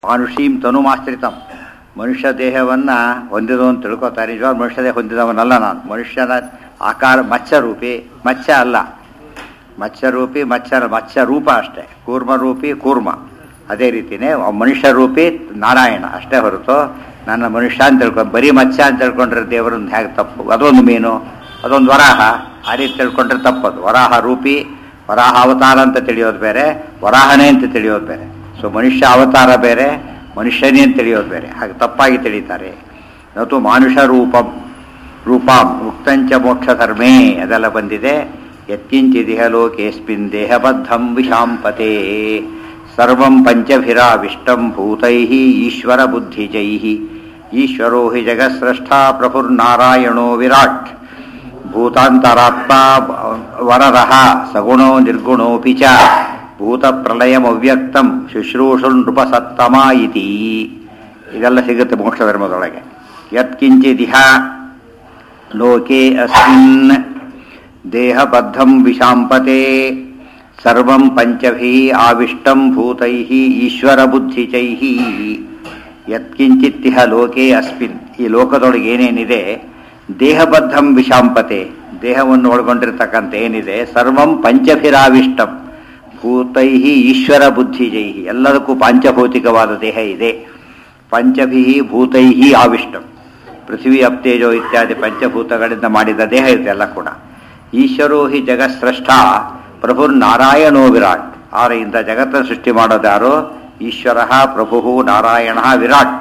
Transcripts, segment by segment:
ಮಾನುಷೀಂ ತನುಮಾಶ್ರಿತಂ ಮನುಷ್ಯ ದೇಹವನ್ನು ಹೊಂದಿದ ಅಂತ ತಿಳ್ಕೊತಾರೆ ನಿಜವಾದ ಮನುಷ್ಯ ದೇಹ ಹೊಂದಿದವನಲ್ಲ ನಾನು ಮನುಷ್ಯನ ಆಕಾರ ಮತ್ಸ್ಯರೂಪಿ ಮತ್ಸ್ಯ ಅಲ್ಲ ಮತ್ಸ್ಯರೂಪಿ ಮತ್ಸ್ಯ ಮತ್ಸ್ಯ ರೂಪ ಅಷ್ಟೇ ಕೂರ್ಮರೂಪಿ ಕೂರ್ಮ ಅದೇ ರೀತಿಯೇ ಮನುಷ್ಯ ರೂಪಿ ನಾರಾಯಣ ಅಷ್ಟೇ ಹೊರತು ನನ್ನ ಮನುಷ್ಯ ಅಂತ ತಿಳ್ಕೊಂಡು ಬರೀ ಮತ್ಸ್ಯ ಅಂತ ತಿಳ್ಕೊಂಡ್ರೆ ದೇವರನ್ನ ಹೇಗೆ ತಪ್ಪು ಅದೊಂದು ಮೀನು ಅದೊಂದು ವರಾಹ ಆ ರೀತಿ ತಿಳ್ಕೊಂಡ್ರೆ ತಪ್ಪದು ವರಾಹ ರೂಪಿ ವರಾಹ ಅವತಾರ ಅಂತ ತಿಳಿಯೋದು ಬೇರೆ ವರಾಹನೇ ಅಂತ ತಿಳಿಯೋದು ಬೇರೆ ಸೊ ಮನುಷ್ಯ ಅವತಾರ ಬೇರೆ ಮನುಷ್ಯನೇ ಅಂತ ತಿಳಿಯೋದು ಬೇರೆ ಹಾಗೆ ತಪ್ಪಾಗಿ ತಿಳಿತಾರೆ ನತು ಮಾನುಷ ರೂಪಂ ರೂಪಾಂ ಮುಕ್ತಂಚ ಮೋಕ್ಷ ಧರ್ಮೇ ಅದೆಲ್ಲ ಬಂದಿದೆ ಯತ್ಕಿಂಚಿದಿಹ ಲೋಕೇಸ್ಮಿನ್ ದೇಹಬದ್ಧಂ ವಿಷಾಂಪತೆ ಸರ್ವಂ ಪಂಚಭಿರಾವಿಷ್ಟಂ ಭೂತೈ ಈಶ್ವರ ಬುದ್ಧಿಜೈ ಈಶ್ವರೋ ಹಿ ಜಗತ್ಸ್ರಷ್ಟ ಪ್ರಭುರ್ನಾರಾಯಣೋ ವಿರಾಟ್ ಭೂತಾಂತರಾತ್ಮ ವರದಃ ಸಗುಣೋ ನಿರ್ಗುಣೋಪಿ ಚ ಭೂತಪ್ರಲಯಮವ್ಯಕ್ತಂ ಶುಶ್ರೂಷುಲ್ ನೃಪಸತ್ತಮ ಇತಿ ಇದೆಲ್ಲ ಸಿಗುತ್ತೆ ಮೋಕ್ಷ ಧರ್ಮದೊಳಗೆ ಯತ್ಕಿಂಚಿದಿಹ ಲೋಕೆ ಅಸ್ಮಿನ್ ದೇಹಬದ್ಧಂ ವಿಷಾಂಪತೆ ಸರ್ವಂ ಪಂಚಭಿ ಆವಿಷ್ಟಂ ಭೂತೈ ಈಶ್ವರ ಬುದ್ಧಿಚೈ ಯತ್ಕಿಂಚಿತ್ತಿಹ ಲೋಕೆ ಅಸ್ಮಿನ್ ಈ ಲೋಕದೊಳಗೆ ಏನೇನಿದೆ ದೇಹಬದ್ಧಂ ವಿಷಾಂಪತೆ ದೇಹವನ್ನು ಒಳಗೊಂಡಿರ್ತಕ್ಕಂಥ ಏನಿದೆ ಸರ್ವಂ ಪಂಚಭಿರಾವಿಷ್ಟಂ ಭೂತೈ ಈಶ್ವರ ಬುದ್ಧಿಜೈ ಎಲ್ಲದಕ್ಕೂ ಪಾಂಚಭೌತಿಕವಾದ ದೇಹ ಇದೆ ಪಂಚಭಿ ಭೂತೈ ಆವಿಷ್ಟಂ ಪೃಥ್ವಿ ಅಪ್ತೇಜೋ ಇತ್ಯಾದಿ ಪಂಚಭೂತಗಳಿಂದ ಮಾಡಿದ ದೇಹ ಇದೆಲ್ಲ ಕೂಡ ಈಶ್ವರೋ ಹಿ ಜಗತ್ಸ್ರಷ್ಟ ಪ್ರಭು ನಾರಾಯಣೋ ವಿರಾಟ್ ಆರೆಯಿಂದ ಜಗತ್ತನ್ನು ಸೃಷ್ಟಿ ಮಾಡೋದ್ಯಾರೋ ಈಶ್ವರ ಪ್ರಭು ನಾರಾಯಣ ವಿರಾಟ್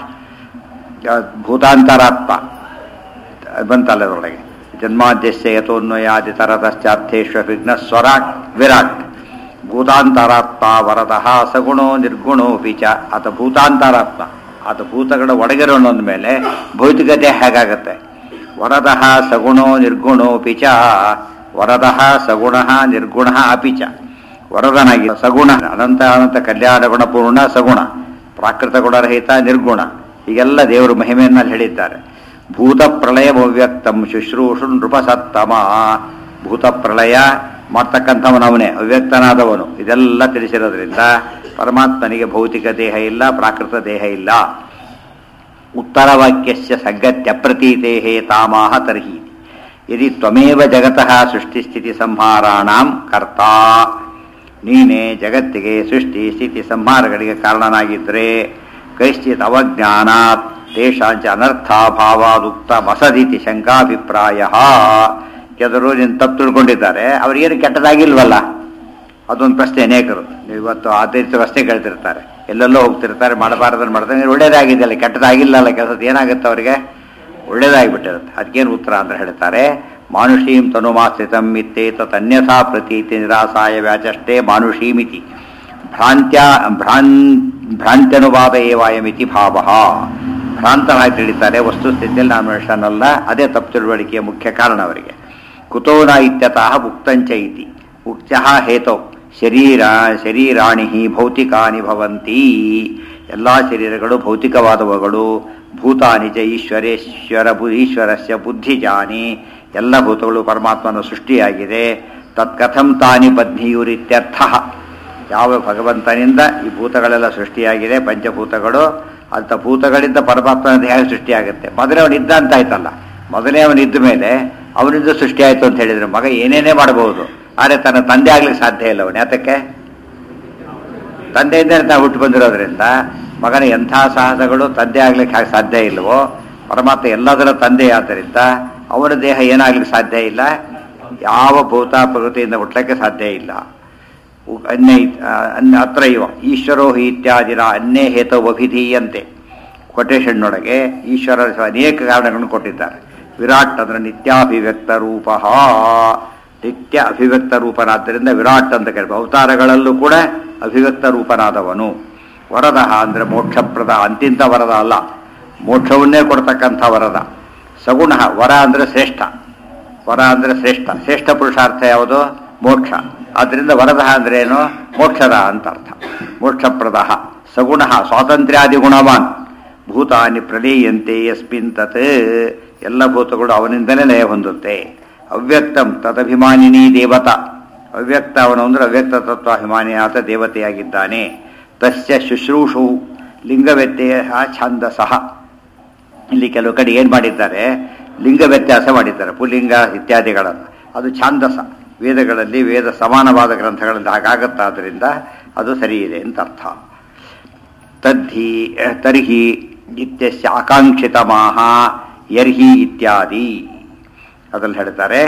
ಭೂತಾಂತರಾತ್ಮ ಬಂತಲ್ಲ ಅದರೊಳಗೆ ಜನ್ಮಾದ್ಯಸ್ಯ ಯಥೋನ್ವಯಾದಿ ತರತಶ್ಚಾರ್ಥೇಶ್ವ ವಿಘ್ನ ಸ್ವರಾಟ್ ವಿರಾಟ್ ಭೂತಾಂತರಾತ್ಮ ವರದಃ ಸಗುಣೋ ನಿರ್ಗುಣೋಪಿ ಚ ಆತ ಭೂತಾಂತರಾತ್ಮ ಆತ ಭೂತಗಳ ಒಳಗಿರೋಣದ ಮೇಲೆ ಭೌತಿಕತೆ ಹೇಗಾಗತ್ತೆ ವರದಃ ಸಗುಣೋ ನಿರ್ಗುಣೋಪಿ ಚ ವರದಃ ಸಗುಣ ನಿರ್ಗುಣ ಅಪಿ ಚ ವರದನಾಗಿ ಸಗುಣ ಅನಂತ ಅನಂತ ಕಲ್ಯಾಣ ಗುಣಪೂರ್ಣ ಸಗುಣ ಪ್ರಾಕೃತ ಗುಣರಹಿತ ನಿರ್ಗುಣ ಹೀಗೆಲ್ಲ ದೇವರು ಮಹಿಮೆಯನ್ನು ಹೇಳಿದ್ದಾರೆ ಭೂತ ಪ್ರಳಯ ಅವ್ಯಕ್ತಂ ಶುಶ್ರೂಷು ನೃಪಸತ್ತಮ ಭೂತ ಪ್ರಳಯ ಮಾಡ್ತಕ್ಕಂಥವನವನೇ ಅವ್ಯಕ್ತನಾದವನು ಇದೆಲ್ಲ ತಿಳಿಸಿರೋದ್ರಿಂದ ಪರಮಾತ್ಮನಿಗೆ ಭೌತಿಕ ದೇಹ ಇಲ್ಲ ಪ್ರಾಕೃತ ದೇಹ ಇಲ್ಲ ಉತ್ತರವಾಕ್ಯಸ್ಯ ಸಂಗತ್ಯ ಪ್ರತೀತೆ ತಾಮಾಹ ತರ್ಹಿ ಯದಿ ತ್ವಮೇವ ಜಗತಃ ಸೃಷ್ಟಿಸ್ಥಿತಿ ಸಂಹಾರಾಣಾಂ ಕರ್ತಾ ನೀನೇ ಜಗತ್ತಿಗೆ ಸೃಷ್ಟಿ ಸ್ಥಿತಿ ಸಂಹಾರಗಳಿಗೆ ಕಾರಣನಾಗಿದ್ದರೆ ಕೈಶ್ಚಿತ್ ಅವಜ್ಞಾನಾತ್ ತೇಷಾಂಚ ಅನರ್ಥಾಭಾವಾದುಕ್ತ ಮಸದಿತಿ ಶಂಕಾಭಿಪ್ರಾಯ ಕೆಲವರು ನೀನು ತಪ್ಪು ತಿಳ್ಕೊಂಡಿದ್ದಾರೆ ಅವ್ರಿಗೇನು ಕೆಟ್ಟದಾಗಿಲ್ವಲ್ಲ ಅದೊಂದು ಪ್ರಶ್ನೆ ಅನೇಕರು ಇವತ್ತು ಅದೇ ರೀತಿ ಪ್ರಶ್ನೆ ಕೇಳ್ತಿರ್ತಾರೆ ಎಲ್ಲೆಲ್ಲೋ ಹೋಗ್ತಿರ್ತಾರೆ ಮಾಡಬಾರ್ದನ್ನು ಮಾಡ್ತಾರೆ ಒಳ್ಳೇದಾಗಿದೆಯಲ್ಲ ಕೆಟ್ಟದಾಗಿಲ್ಲಲ್ಲ ಕೆಲಸದ ಏನಾಗುತ್ತೆ ಅವರಿಗೆ ಒಳ್ಳೇದಾಗಿಬಿಟ್ಟಿರುತ್ತೆ ಅದಕ್ಕೇನು ಉತ್ತರ ಅಂತ ಹೇಳ್ತಾರೆ ಮಾನುಷೀಂ ತನುಮಾಶ್ರಿತಂ ಇತ್ತೇತ ತನ್ಯಥಾ ಪ್ರತೀತಿ ನಿರಾಸಾಯ ವ್ಯಾಚಷ್ಟೇ ಮಾನುಷೀಮಿತಿ ಭ್ರಾಂತ್ಯ ಭ್ರಾನ್ ಭ್ರಾಂತ್ಯನುವಾದ ಏವಾಯಮಿತಿ ಭಾವ ಭ್ರಾಂತನಾಗಿ ತಿಳಿತಾರೆ ವಸ್ತುಸ್ಥಿತಿಯಲ್ಲಿ ನಾನು ಮನುಷ್ಯನಲ್ಲ ಅದೇ ತಪ್ಪು ತಿಳುವಳಿಕೆಯ ಮುಖ್ಯ ಕಾರಣ ಅವರಿಗೆ ಕುತೋನ ಇತ್ಯತಃ ಉಕ್ತಂಚ ಇತಿ ಉಕ್ತ್ಯ ಹೇತೋ ಶರೀರ ಶರೀರಾಣಿ ಭೌತಿಕಾನಿ ಭವಂತಿ ಎಲ್ಲ ಶರೀರಗಳು ಭೌತಿಕವಾದವುಗಳು ಭೂತಾನಿ ಚ ಈಶ್ವರೇಶ್ವರ ಬು ಈಶ್ವರಸ್ಯ ಬುದ್ಧಿಜಾನಿ ಎಲ್ಲ ಭೂತಗಳು ಪರಮಾತ್ಮನ ಸೃಷ್ಟಿಯಾಗಿದೆ ತತ್ಕಥಂ ತಾನಿ ಬದ್ಧಿಯುರಿತ್ಯರ್ಥ ಯಾವ ಭಗವಂತನಿಂದ ಈ ಭೂತಗಳೆಲ್ಲ ಸೃಷ್ಟಿಯಾಗಿದೆ ಪಂಚಭೂತಗಳು ಅಂಥ ಭೂತಗಳಿಂದ ಪರಮಾತ್ಮನ ದೇಹ ಸೃಷ್ಟಿಯಾಗುತ್ತೆ ಮೊದಲೇ ಅವನು ಇದ್ದ ಅಂತ ಆಯ್ತಲ್ಲ ಮೊದಲೇ ಅವನು ಇದ್ದ ಮೇಲೆ ಅವನಿಂದ ಸೃಷ್ಟಿಯಾಯಿತು ಅಂತ ಹೇಳಿದ್ರೆ ಮಗ ಏನೇನೇ ಮಾಡಬಹುದು ಆದರೆ ತನ್ನ ತಂದೆ ಆಗ್ಲಿಕ್ಕೆ ಸಾಧ್ಯ ಇಲ್ಲ ಅವನು ಯಾತಕ್ಕೆ ತಂದೆಯಿಂದ ನಾವು ಹುಟ್ಟು ಬಂದಿರೋದ್ರಿಂದ ಮಗನ ಎಂಥ ಸಾಹಸಗಳು ತಂದೆ ಆಗ್ಲಿಕ್ಕೆ ಹಾಗೆ ಸಾಧ್ಯ ಇಲ್ಲವೋ ಪರಮಾತ್ಮ ಎಲ್ಲದರ ತಂದೆ ಆದ್ದರಿಂದ ಅವನ ದೇಹ ಏನಾಗ್ಲಿಕ್ಕೆ ಸಾಧ್ಯ ಇಲ್ಲ ಯಾವ ಭೂತ ಪ್ರಕೃತಿಯಿಂದ ಹುಟ್ಟಲಿಕ್ಕೆ ಸಾಧ್ಯ ಇಲ್ಲ ಅನ್ಯ ಅತ್ರ ಇವ ಈಶ್ವರೋ ಹಿ ಇತ್ಯಾದಿನ ಅನ್ಯ ಹೇತುವಭಿಧೀಯಂತೆ ಕೊಟೇಶನ್ನೊಳಗೆ ಈಶ್ವರ ಅನೇಕ ಕಾರಣಗಳನ್ನು ಕೊಟ್ಟಿದ್ದಾರೆ ವಿರಾಟ್ ಅಂದ್ರೆ ನಿತ್ಯಾಭಿವ್ಯಕ್ತ ರೂಪ ನಿತ್ಯ ಅಭಿವ್ಯಕ್ತ ರೂಪನಾದ್ದರಿಂದ ವಿರಾಟ್ ಅಂತ ಕೇಳ್ಬೋದು ಅವತಾರಗಳಲ್ಲೂ ಕೂಡ ಅಭಿವ್ಯಕ್ತ ರೂಪನಾದವನು ವರದ ಅಂದರೆ ಮೋಕ್ಷಪ್ರದ ಅಂತಿಂತ ವರದ ಅಲ್ಲ ಮೋಕ್ಷವನ್ನೇ ಕೊಡ್ತಕ್ಕಂಥ ವರದ ಸಗುಣ ವರ ಅಂದರೆ ಶ್ರೇಷ್ಠ ವರ ಅಂದರೆ ಶ್ರೇಷ್ಠ ಶ್ರೇಷ್ಠ ಪುರುಷಾರ್ಥ ಯಾವುದು ಮೋಕ್ಷ ಆದ್ದರಿಂದ ವರದ ಅಂದ್ರೆ ಏನು ಮೋಕ್ಷದ ಅಂತ ಅರ್ಥ ಮೋಕ್ಷಪ್ರದ ಸಗುಣ ಸ್ವಾತಂತ್ರ್ಯಾದಿ ಗುಣವಾನ್ ಭೂತಾನಿ ಪ್ರಲೀಯಂತೆ ಯಸ್ಮಿನ್ ತತ್ ಎಲ್ಲ ಭೂತಗಳು ಅವನಿಂದಲೇ ಲಯ ಹೊಂದುತ್ತೆ ಅವ್ಯಕ್ತಂ ತದಭಿಮಾನಿನಿ ದೇವತಾ ಅವ್ಯಕ್ತ ಅವನು ಅಂದ್ರೆ ಅವ್ಯಕ್ತ ತತ್ವಾಭಿಮಾನಿ ಆತ ದೇವತೆಯಾಗಿದ್ದಾನೆ ತಸ್ಯ ಶುಶ್ರೂಷು ಲಿಂಗ ವ್ಯತ್ಯಯ ಛಂದಸಃ ಇಲ್ಲಿ ಕೆಲವು ಕಡೆ ಏನು ಮಾಡಿದ್ದಾರೆ ಲಿಂಗ ವ್ಯತ್ಯಾಸ ಮಾಡಿದ್ದಾರೆ ಪುಲ್ಲಿಂಗ ಇತ್ಯಾದಿಗಳನ್ನು ಅದು ಛಾಂದಸ ವೇದಗಳಲ್ಲಿ ವೇದ ಸಮಾನವಾದ ಗ್ರಂಥಗಳಲ್ಲಿ ಹಾಗಾಗತ್ತಾದ್ದರಿಂದ ಅದು ಸರಿ ಇದೆ ಅಂತ ಅರ್ಥ ತದ್ಧಿ ತರ್ಹಿ ಇತ್ಯಸ್ಯ ಆಕಾಂಕ್ಷಿತ ಮಾಹ ಯರ್ಹಿ ಇತ್ಯಾದಿ ಅದ್ರಲ್ಲಿ ಹೇಳ್ತಾರೆ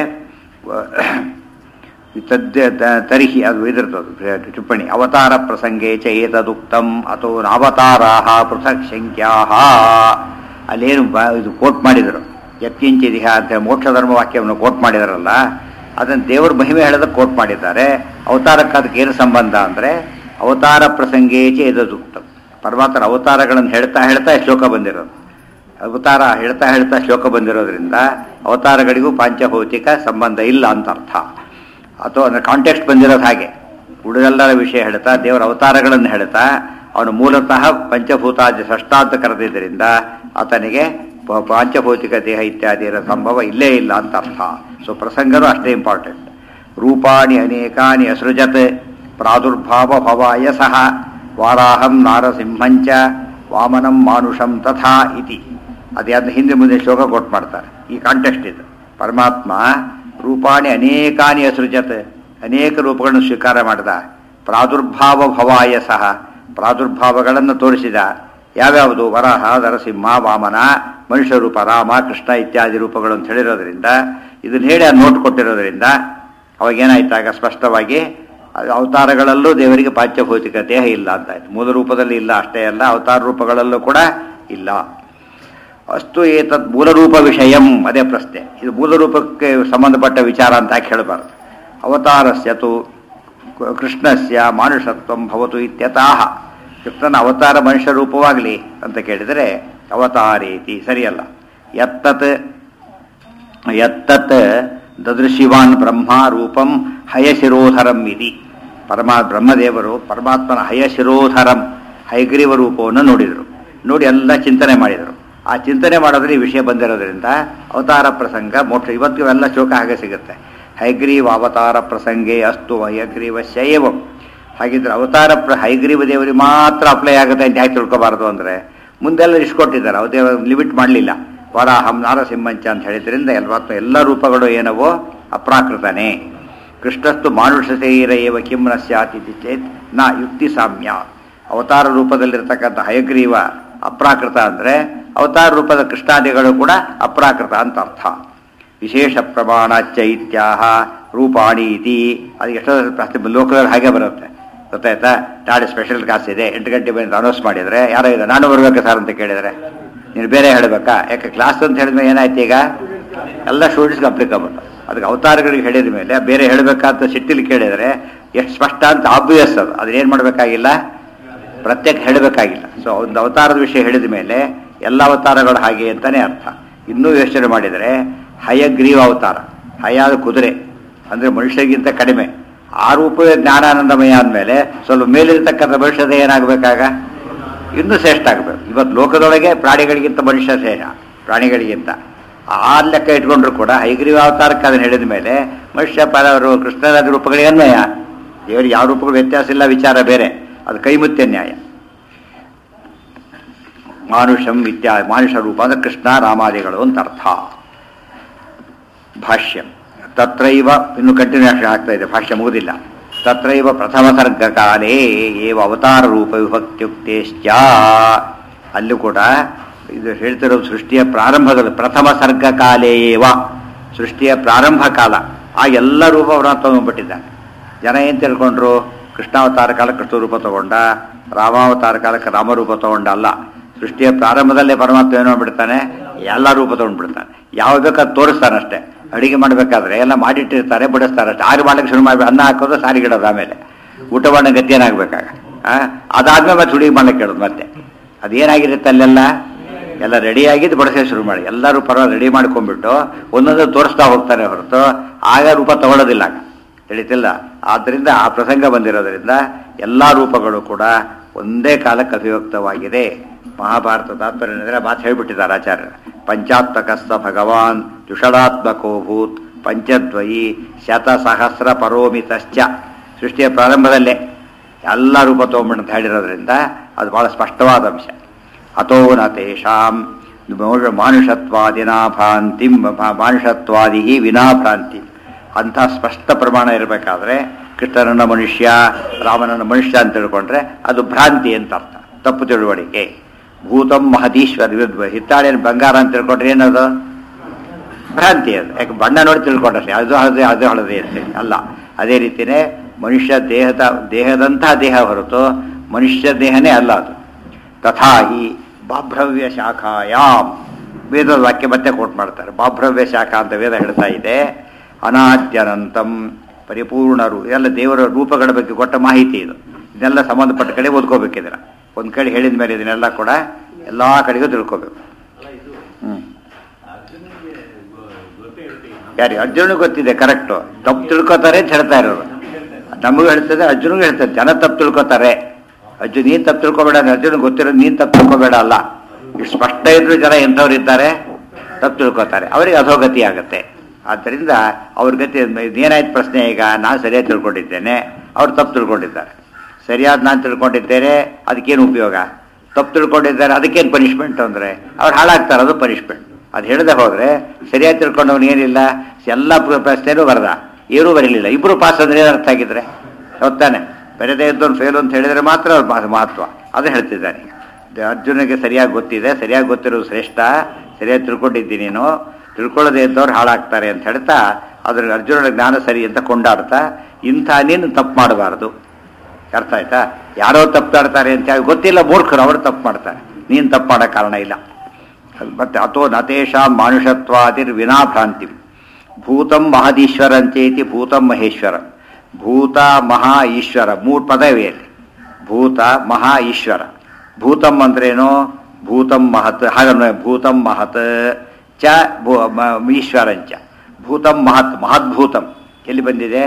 ತದ್ಯ ತ- ತರ್ಹಿ ಅದು ಇದಿರ್ತದೆ ಟಿಪ್ಪಣಿ ಅವತಾರ ಪ್ರಸಂಗೇ ಚ ಏತದುಕ್ತಂ ಅಥೋ ನಾವತಾರಾಹ ಪೃಥಕ್ ಸಂಖ್ಯಾಹ ಅಲ್ಲೇನು ಬ ಇದು ಕೋಟ್ ಮಾಡಿದರು ಯತ್ಕಿಂಚಿದಿಹ ಅಂತ ಮೋಕ್ಷ ಧರ್ಮ ವಾಕ್ಯವನ್ನು ಕೋಟ್ ಮಾಡಿದಾರಲ್ಲ ಅದನ್ನು ದೇವರ ಮಹಿಮೆ ಹೇಳೋದಕ್ಕೆ ಕೋಟ್ ಮಾಡಿದ್ದಾರೆ ಅವತಾರಕ್ಕೆ ಅದಕ್ಕೆ ಏನು ಸಂಬಂಧ ಅಂದರೆ ಅವತಾರ ಪ್ರಸಂಗೇಚ ಎದದುಕ್ತಂ ಪರಮಾತ್ಮರ ಅವತಾರಗಳನ್ನು ಹೇಳ್ತಾ ಹೇಳ್ತಾ ಈ ಶ್ಲೋಕ ಬಂದಿರೋದು ಅವತಾರ ಹೇಳ್ತಾ ಹೇಳ್ತಾ ಶ್ಲೋಕ ಬಂದಿರೋದ್ರಿಂದ ಅವತಾರಗಳಿಗೂ ಪಾಂಚಭೌತಿಕ ಸಂಬಂಧ ಇಲ್ಲ ಅಂತ ಅರ್ಥ ಅಥವಾ ಅಂದರೆ ಕಾಂಟೆಕ್ಸ್ಟ್ ಬಂದಿರೋದು ಹಾಗೆ ಉಳಿದೆಲ್ಲರ ವಿಷಯ ಹೇಳ್ತಾ ದೇವರ ಅವತಾರಗಳನ್ನು ಹೇಳ್ತಾ ಅವನು ಮೂಲತಃ ಪಂಚಭೂತಾದಿ ಷಷ್ಟಾಂತ ಕರೆದಿದ್ದರಿಂದ ಆತನಿಗೆ ಪ- ಪಾಂಚಭೌತಿಕ ದೇಹ ಇತ್ಯಾದಿಯ ಸಂಭವ ಇಲ್ಲೇ ಇಲ್ಲ ಅಂತ ಅರ್ಥ ಸೊ ಪ್ರಸಂಗನೂ ಅಷ್ಟೇ ಇಂಪಾರ್ಟೆಂಟ್ ರೂಪಾಣಿ ಅನೇಕಾನಿ ಅಸೃಜತ್ ಪ್ರಾದುರ್ಭಾವ ಭವಾಯ ಸಹ ವಾರಾಹಂ ನಾರಸಿಂಹಂಚ ವಾಮನಂ ಮಾನುಷಂ ತಥಾ ಇತಿ ಅದ್ಯಾದ ಹಿಂದೆ ಮುಂದೆ ಶ್ಲೋಕ ಕೊಟ್ಟು ಮಾಡ್ತಾರೆ ಈ ಕಾಂಟೆಕ್ಸ್ಟ್ ಇದು ಪರಮಾತ್ಮ ರೂಪಾಣಿ ಅನೇಕಾನಿ ಅಸೃಜತ್ ಅನೇಕ ರೂಪಗಳನ್ನು ಸ್ವೀಕಾರ ಮಾಡಿದ ಪ್ರಾದುರ್ಭಾವ ಭವಾಯ ಸಹ ಪ್ರಾದುರ್ಭಾವಗಳನ್ನು ತೋರಿಸಿದ ಯಾವ್ಯಾವುದು ವರಹ ನರಸಿಂಹ ವಾಮನ ಮನುಷ್ಯ ರೂಪ ರಾಮ ಕೃಷ್ಣ ಇತ್ಯಾದಿ ರೂಪಗಳು ಅಂತ ಹೇಳಿರೋದ್ರಿಂದ ಇದನ್ನ ಹೇಳಿ ಆ ನೋಟ್ ಕೊಟ್ಟಿರೋದ್ರಿಂದ ಅವಾಗೇನಾಯ್ತಾಗ ಸ್ಪಷ್ಟವಾಗಿ ಅದು ಅವತಾರಗಳಲ್ಲೂ ದೇವರಿಗೆ ಪಾಂಚಭೌತಿಕ ದೇಹ ಇಲ್ಲ ಅಂತ ಆಯ್ತು ಮೂಲ ರೂಪದಲ್ಲಿ ಇಲ್ಲ ಅಷ್ಟೇ ಅಲ್ಲ ಅವತಾರ ರೂಪಗಳಲ್ಲೂ ಕೂಡ ಇಲ್ಲ ಅಸ್ತು ಏತದ್ ಮೂಲರೂಪ ವಿಷಯಂ ಅದೇ ಪ್ರಶ್ನೆ ಇದು ಮೂಲರೂಪಕ್ಕೆ ಸಂಬಂಧಪಟ್ಟ ವಿಚಾರ ಅಂತ ಯಾಕೆ ಹೇಳಬಾರ್ದು ಅವತಾರಸ್ಯ ತು ಕೃಷ್ಣಸ್ಯ ಮಾನುಷತ್ವಂ ಭವತು ಇತ್ಯತಃ ಕೃಷ್ಣನ ಅವತಾರ ಮನುಷ್ಯ ರೂಪವಾಗಲಿ ಅಂತ ಕೇಳಿದರೆ ಅವತಾರೇತಿ ಸರಿಯಲ್ಲ ಯತ್ತತ್ ಯತ್ತತ್ ದದೃಶಿವಾನ್ ಬ್ರಹ್ಮ ರೂಪಂ ಹಯಶಿರೋಧರಂ ಇತಿ ಪರಮಾ ಬ್ರಹ್ಮದೇವರು ಪರಮಾತ್ಮನ ಹಯಶಿರೋಧರಂ ಹೈಗ್ರೀವ ರೂಪವನ್ನು ನೋಡಿದರು ನೋಡಿ ಎಲ್ಲ ಚಿಂತನೆ ಮಾಡಿದರು ಆ ಚಿಂತನೆ ಮಾಡೋದ್ರೆ ಈ ವಿಷಯ ಬಂದಿರೋದ್ರಿಂದ ಅವತಾರ ಪ್ರಸಂಗ ಮೋಕ್ಷ ಇವತ್ತು ಎಲ್ಲ ಶ್ಲೋಕ ಹಾಗೆ ಸಿಗುತ್ತೆ ಹೈಗ್ರೀವ ಅವತಾರ ಪ್ರಸಂಗೇ ಅಸ್ತು ಹಯಗ್ರೀವಸ್ಯ ಏವಂ ಹಾಗಿದ್ರೆ ಅವತಾರ ಪ್ರ ಹೈಗ್ರೀವ ದೇವರಿಗೆ ಮಾತ್ರ ಅಪ್ಲೈ ಆಗುತ್ತೆ ಅಂತ ಯಾಕೆ ತಿಳ್ಕೊಬಾರದು ಅಂದರೆ ಮುಂದೆಲ್ಲ ಇಸ್ಕೊಟ್ಟಿದ್ದಾರೆ ಅದೇ ಲಿಮಿಟ್ ಮಾಡಲಿಲ್ಲ ವರಾಹಂ ನಾರಸಿಂಹಂಚ ಅಂತ ಹೇಳಿದ್ರಿಂದ ಎಲ್ಲ ಎಲ್ಲ ರೂಪಗಳು ಏನವೋ ಅಪ್ರಾಕೃತನೇ ಕೃಷ್ಣಸ್ತು ಮಾನುಷ ಶರೀರ ಏವ ಕಿಂ ನ ಸ್ಯಾತ್ ಇತಿ ಚೇತ್ ನ ಯುಕ್ತಿ ಸಾಮ್ಯ ಅವತಾರ ರೂಪದಲ್ಲಿರ್ತಕ್ಕಂಥ ಹಯಗ್ರೀವ ಅಪ್ರಾಕೃತ ಅಂದರೆ ಅವತಾರ ರೂಪದ ಕೃಷ್ಣಾದಿಗಳು ಕೂಡ ಅಪ್ರಾಕೃತ ಅಂತ ಅರ್ಥ ವಿಶೇಷ ಪ್ರಮಾಣ ಚೈತ್ಯಾಹ ರೂಪಾಣಿ ಇತಿ ಅದು ಎಷ್ಟೋ ಪ್ರತಿ ಲೋಕದಲ್ಲಿ ಹಾಗೆ ಬರುತ್ತೆ ಗೊತ್ತಾಯ್ತಾ ನಾಳೆ ಸ್ಪೆಷಲ್ ಕ್ಲಾಸ್ ಇದೆ ಎಂಟು ಗಂಟೆ ಬಂದು ಅನೌನ್ಸ್ ಮಾಡಿದರೆ ಯಾರೋ ಇದೆ ನಾನು ಬರ್ಬೇಕಾ ಸರ್ ಅಂತ ಕೇಳಿದರೆ ನೀನು ಬೇರೆ ಹೇಳಬೇಕಾ ಯಾಕೆ ಕ್ಲಾಸ್ ಅಂತ ಹೇಳಿದ್ಮೇಲೆ ಏನಾಯ್ತು ಈಗ ಎಲ್ಲ ಸ್ಟೂಡೆಂಟ್ಸ್ಗೆ ಅಪ್ಲಿಕಬಲ್ ಅದಕ್ಕೆ ಅವತಾರಗಳಿಗೆ ಹೇಳಿದ ಮೇಲೆ ಬೇರೆ ಹೇಳಬೇಕಂತ ಸಿಟ್ಟಿಲಿ ಕೇಳಿದರೆ ಎಷ್ಟು ಸ್ಪಷ್ಟ ಅಂತ ಆಬ್ವಿಯಸ್ ಅದು ಅದನ್ನೇನು ಮಾಡಬೇಕಾಗಿಲ್ಲ ಪ್ರತ್ಯೇಕ ಹೇಳಬೇಕಾಗಿಲ್ಲ ಸೊ ಒಂದು ಅವತಾರದ ವಿಷಯ ಹೇಳಿದ ಮೇಲೆ ಎಲ್ಲ ಅವತಾರಗಳು ಹಾಗೆ ಅಂತಾನೆ ಅರ್ಥ ಇನ್ನೂ ಯೋಚನೆ ಮಾಡಿದರೆ ಹಯಗ್ರೀವ ಅವತಾರ ಹಯಾದ ಕುದುರೆ ಅಂದರೆ ಮನುಷ್ಯರಿಗಿಂತ ಕಡಿಮೆ ಆ ರೂಪವೇ ಜ್ಞಾನಾನಂದಮಯ ಅಂದಮೇಲೆ ಸ್ವಲ್ಪ ಮೇಲಿರ್ತಕ್ಕಂಥ ಭವಿಷ್ಯದ ಏನಾಗಬೇಕಾಗ ಇನ್ನೂ ಶ್ರೇಷ್ಠ ಆಗಬೇಕು ಇವತ್ತು ಲೋಕದೊಳಗೆ ಪ್ರಾಣಿಗಳಿಗಿಂತ ಮನುಷ್ಯ ಶ್ರೇಷ್ಠ ಪ್ರಾಣಿಗಳಿಗಿಂತ ಆ ಲೆಕ್ಕ ಇಟ್ಕೊಂಡ್ರು ಕೂಡ ಹೈಗ್ರೀವ ಅವತಾರಕ್ಕೆ ಅದನ್ನು ಹೇಳಿದ ಮೇಲೆ ಮನುಷ್ಯ ಪರವರು ಕೃಷ್ಣರಾಜ ರೂಪಗಳಿಗೆ ಅನ್ವಯ ದೇವರಿಗೆ ಯಾವ ರೂಪಗಳು ವ್ಯತ್ಯಾಸ ಇಲ್ಲ ವಿಚಾರ ಬೇರೆ ಅದು ಕೈಮುತ್ಯ ನ್ಯಾಯ ಮಾನುಷಂ ವಿದ್ಯಾ ಮಾನುಷ ರೂಪ ಅಂದ್ರೆ ಕೃಷ್ಣ ರಾಮಾದಿಗಳು ಅಂತ ಅರ್ಥ ಭಾಷ್ಯ ತತ್ರೈವ ಇನ್ನು ಕಂಟಿನ್ಯೂಷನ್ ಆಗ್ತಾ ಇದೆ ಭಾಷ್ಯ ಮುಗುದಿಲ್ಲ ತತ್ರೈವ ಪ್ರಥಮ ಸರ್ಗಕಾಲೇ ಏವ ಅವತಾರ ರೂಪ ವಿಭಕ್ತಿಯುಕ್ತೇಶ್ಚ ಅಲ್ಲೂ ಕೂಡ ಇದು ಹೇಳ್ತಿರೋದು ಸೃಷ್ಟಿಯ ಪ್ರಾರಂಭದಲ್ಲಿ ಪ್ರಥಮ ಸರ್ಗಕಾಲೇ ಏವ ಸೃಷ್ಟಿಯ ಪ್ರಾರಂಭ ಕಾಲ ಆ ಎಲ್ಲ ರೂಪ ಅವರನ್ನ ತಗೊಂಡ್ಬಿಟ್ಟಿದ್ದಾನೆ ಜನ ಏನು ತಿಳ್ಕೊಂಡ್ರು ಕೃಷ್ಣಾವತಾರ ಕಾಲ ಕೃಷ್ಣ ರೂಪ ತಗೊಂಡ ರಾಮಾವತಾರ ಕಾಲಕ್ಕೆ ರಾಮರೂಪ ತಗೊಂಡ ಅಲ್ಲ ಸೃಷ್ಟಿಯ ಪ್ರಾರಂಭದಲ್ಲೇ ಪರಮಾತ್ಮ ಏನು ಮಾಡ್ಬಿಡ್ತಾನೆ ಎಲ್ಲ ರೂಪ ತಗೊಂಡ್ಬಿಡ್ತಾನೆ ಯಾವ ಬೇಕಾದ್ ತೋರಿಸ್ತಾನೆ ಅಷ್ಟೇ ಅಡಿಗೆ ಮಾಡಬೇಕಾದ್ರೆ ಎಲ್ಲ ಮಾಡಿಟ್ಟಿರ್ತಾರೆ ಬಡಿಸ್ತಾರೆ ಅಷ್ಟೇ ಆರು ಮಾಡಕ್ಕೆ ಶುರು ಮಾಡಿ ಅನ್ನ ಹಾಕೋದು ಸಾರಿಗಿಡೋದು ಆಮೇಲೆ ಊಟ ಮಾಡೋ ಗತಿ ಏನಾಗಬೇಕಾಗ ಅದಾದ್ಮೇಲೆ ಮತ್ತೆ ಹುಡುಗಿ ಮಾಡಕ್ಕೆ ಹೇಳೋದು ಮತ್ತೆ ಅದೇನಾಗಿರುತ್ತೆ ಅಲ್ಲೆಲ್ಲ ಎಲ್ಲ ರೆಡಿ ಆಗಿದ್ದು ಬಡಿಸೋಕೆ ಶುರು ಮಾಡಿ ಎಲ್ಲರೂ ಪರವಾಗಿ ರೆಡಿ ಮಾಡ್ಕೊಂಡ್ಬಿಟ್ಟು ಒಂದೊಂದು ತೋರಿಸ್ತಾ ಹೋಗ್ತಾರೆ ಹೊರತು ಆಗ ರೂಪ ತಗೊಳ್ಳೋದಿಲ್ಲ ಆಗ ತಿಳಿತಿಲ್ಲ ಆದ್ದರಿಂದ ಆ ಪ್ರಸಂಗ ಬಂದಿರೋದ್ರಿಂದ ಎಲ್ಲ ರೂಪಗಳು ಕೂಡ ಒಂದೇ ಕಾಲಕ್ಕೆ ಅಭಿವ್ಯಕ್ತವಾಗಿದೆ ಮಹಾಭಾರತ ತಾತ್ಪರ್ಯ ಅಂದರೆ ಮಾತು ಹೇಳ್ಬಿಟ್ಟಿದ್ದಾರೆ ಆಚಾರ್ಯರು ಪಂಚಾತ್ಮಕಸ್ಥ ಭಗವಾನ್ ದುಷಡಾತ್ಮಕೋ ಭೂತ್ ಪಂಚದ್ವಯಿ ಶತಸಹಸ್ರ ಪರೋಮಿತಶ್ಚ ಸೃಷ್ಟಿಯ ಪ್ರಾರಂಭದಲ್ಲೇ ಎಲ್ಲ ರೂಪ ತಗೊಂಡ್ಬಿಟ್ಟು ಅಂತ ಹೇಳಿರೋದ್ರಿಂದ ಅದು ಬಹಳ ಸ್ಪಷ್ಟವಾದ ಅಂಶ ಅಥೋ ನ ತೇಷಾಂ ಮೌಢ- ಮಾನುಷತ್ವಾದಿನಾ ಭ್ರಾಂತಿ ಮಾನುಷತ್ವಾದಿ ವಿನಾಭ್ರಾಂತಿ ಅಂಥ ಸ್ಪಷ್ಟ ಪ್ರಮಾಣ ಇರಬೇಕಾದ್ರೆ ಕೃಷ್ಣನನ್ನ ಮನುಷ್ಯ ರಾಮನನ್ನ ಮನುಷ್ಯ ಅಂತ ತಿಳ್ಕೊಂಡ್ರೆ ಅದು ಭ್ರಾಂತಿ ಅಂತ ಅರ್ಥ ತಪ್ಪು ತಿಳುವಳಿಕೆ ಭೂತಂ ಮಹದೀಶ್ವರ ವಿರುದ್ಧ ಹಿತ್ತಾಳೆಯನ್ನು ಬಂಗಾರ ಅಂತ ತಿಳ್ಕೊಂಡ್ರೆ ಏನದು ಭ್ರಾಂತಿ ಅದು ಯಾಕೆ ಬಣ್ಣ ನೋಡಿ ತಿಳ್ಕೊಂಡ್ರೆ ಅದು ಹಳದಿ ಅದು ಹಳದಿ ಅಂತೇಳಿ ಅಲ್ಲ ಅದೇ ರೀತಿಯೇ ಮನುಷ್ಯ ದೇಹದ ದೇಹದಂತಹ ದೇಹ ಹೊರತು ಮನುಷ್ಯ ದೇಹನೇ ಅಲ್ಲ ಅದು ತಥಾ ಹಿ ಬಾಭ್ರವ್ಯ ಶಾಖಾಯಾಮ್ ವೇದದ ವಾಕ್ಯ ಮತ್ತೆ ಕೋಟ್ ಮಾಡ್ತಾರೆ ಬಾಭ್ರವ್ಯ ಶಾಖಾ ಅಂತ ವೇದ ಹೇಳ್ತಾ ಇದೆ ಅನಾದ್ಯನಂತಂ ಪರಿಪೂರ್ಣರು ಇದೆಲ್ಲ ದೇವರ ರೂಪಗಳ ಬಗ್ಗೆ ಕೊಟ್ಟ ಮಾಹಿತಿ ಇದು ಇದೆಲ್ಲ ಸಂಬಂಧಪಟ್ಟ ಕಡೆ ಓದ್ಕೋಬೇಕಿದ್ರೆ ಒಂದು ಕಡೆ ಹೇಳಿದ ಮೇಲೆ ಇದನ್ನೆಲ್ಲ ಕೂಡ ಎಲ್ಲ ಕಡೆಗೂ ತಿಳ್ಕೋಬೇಕು ಹ್ಞೂ ಯಾರಿಗೆ ಅರ್ಜುನಿಗೆ ಗೊತ್ತಿದೆ ಕರೆಕ್ಟು ತಪ್ಪು ತಿಳ್ಕೊತಾರೆ ಅಂತ ಹೇಳ್ತಾ ಇರೋರು ನಮಗೂ ಹೇಳ್ತದೆ ಅರ್ಜುನಿಗೂ ಹೇಳ್ತಾರೆ ಜನ ತಪ್ಪು ತಿಳ್ಕೊತಾರೆ ಅರ್ಜುನ್ ನೀನ್ ತಪ್ಪು ತಿಳ್ಕೊಬೇಡ ಅರ್ಜುನ್ ಗೊತ್ತಿರೋದು ನೀನ್ ತಪ್ಪು ತಿಳ್ಕೊಬೇಡ ಅಲ್ಲ ಇಷ್ಟು ಸ್ಪಷ್ಟ ಇದ್ರು ಜನ ಎಂಥವ್ರು ಇದ್ದಾರೆ ತಪ್ಪು ತಿಳ್ಕೊತಾರೆ ಅವರಿಗೆ ಅಧೋಗತಿ ಆಗುತ್ತೆ ಆದ್ದರಿಂದ ಅವ್ರ ಗತಿ ಏನಾಯ್ತು ಪ್ರಶ್ನೆ ಈಗ ನಾನು ಸರಿಯಾಗಿ ತಿಳ್ಕೊಂಡಿದ್ದೇನೆ ಅವ್ರು ತಪ್ಪು ತಿಳ್ಕೊಂಡಿದ್ದಾರೆ ಸರಿಯಾದ ನಾನು ತಿಳ್ಕೊಂಡಿದ್ದೇನೆ ಅದಕ್ಕೇನು ಉಪಯೋಗ ತಪ್ಪು ತಿಳ್ಕೊಂಡಿದ್ದಾರೆ ಅದಕ್ಕೇನು ಪನಿಷ್ಮೆಂಟ್ ಅಂದರೆ ಅವ್ರು ಹಾಳಾಗ್ತಾರೆ ಅದು ಪನಿಷ್ಮೆಂಟ್ ಅದು ಹೇಳದೆ ಹೋದರೆ ಸರಿಯಾಗಿ ತಿಳ್ಕೊಂಡವನು ಏನಿಲ್ಲ ಎಲ್ಲ ಪ್ರ- ಪ್ರಶ್ನೆನೂ ಬರದ ಏನೂ ಬರಲಿಲ್ಲ ಇಬ್ಬರು ಪಾಸ್ ಅಂದ್ರೆ ಏನು ಅರ್ಥ ಆಗಿದ್ರೆ ಹೊತ್ತಾನೆ ಬರೆದೇ ಇದ್ದವನು ಫೇಲ್ ಅಂತ ಹೇಳಿದರೆ ಮಾತ್ರ ಅವ್ರ ಮಹ- ಮಹತ್ವ ಅದು ಹೇಳ್ತಿದ್ದಾನೆ ಇದು ಅರ್ಜುನಿಗೆ ಸರಿಯಾಗಿ ಗೊತ್ತಿದೆ ಸರಿಯಾಗಿ ಗೊತ್ತಿರೋದು ಶ್ರೇಷ್ಠ ಸರಿಯಾಗಿ ತಿಳ್ಕೊಂಡಿದ್ದೀನಿ ನೀನು ತಿಳ್ಕೊಳ್ಳದೆ ಇದ್ದವ್ರು ಹಾಳಾಗ್ತಾರೆ ಅಂತ ಹೇಳ್ತಾ ಅದ್ರ ಅರ್ಜುನನ ಜ್ಞಾನ ಸರಿ ಅಂತ ಕೊಂಡಾಡ್ತಾ ಇಂಥ ನೀನು ತಪ್ಪು ಮಾಡಬಾರ್ದು ಅರ್ಥ ಆಯ್ತಾ ಯಾರೋ ತಪ್ಪು ಮಾಡ್ತಾರೆ ಅಂತ ಹೇಳಿ ಗೊತ್ತಿಲ್ಲ ಮೂರ್ಖರು ಅವರು ತಪ್ಪು ಮಾಡ್ತಾರೆ ನೀನು ತಪ್ಪು ಮಾಡೋ ಕಾರಣ ಇಲ್ಲ ಅದು ಮತ್ತೆ ಅಥೋ ನತೇಶ ಮಾನುಷತ್ವಾದಿರ್ ವಿನಾಭ್ರಾಂತಿ ಭೂತಂ ಮಹದೀಶ್ವರಂಚೇತಿ ಭೂತಂ ಮಹೇಶ್ವರ ಭೂತ ಮಹಾ ಈಶ್ವರ ಮೂರು ಪದ ಇವೆ ಅಲ್ಲಿ ಭೂತ ಮಹಾ ಈಶ್ವರ ಭೂತಂ ಅಂದ್ರೇನು ಭೂತಂ ಮಹತ್ ಹಾಗನ್ನು ಭೂತಂ ಮಹತ್ ಚ ಭೂ- ಮ- ಈಶ್ವರಂಚ ಭೂತಂ ಮಹತ್ ಮಹದ್ಭೂತಂ ಎಲ್ಲಿ ಬಂದಿದೆ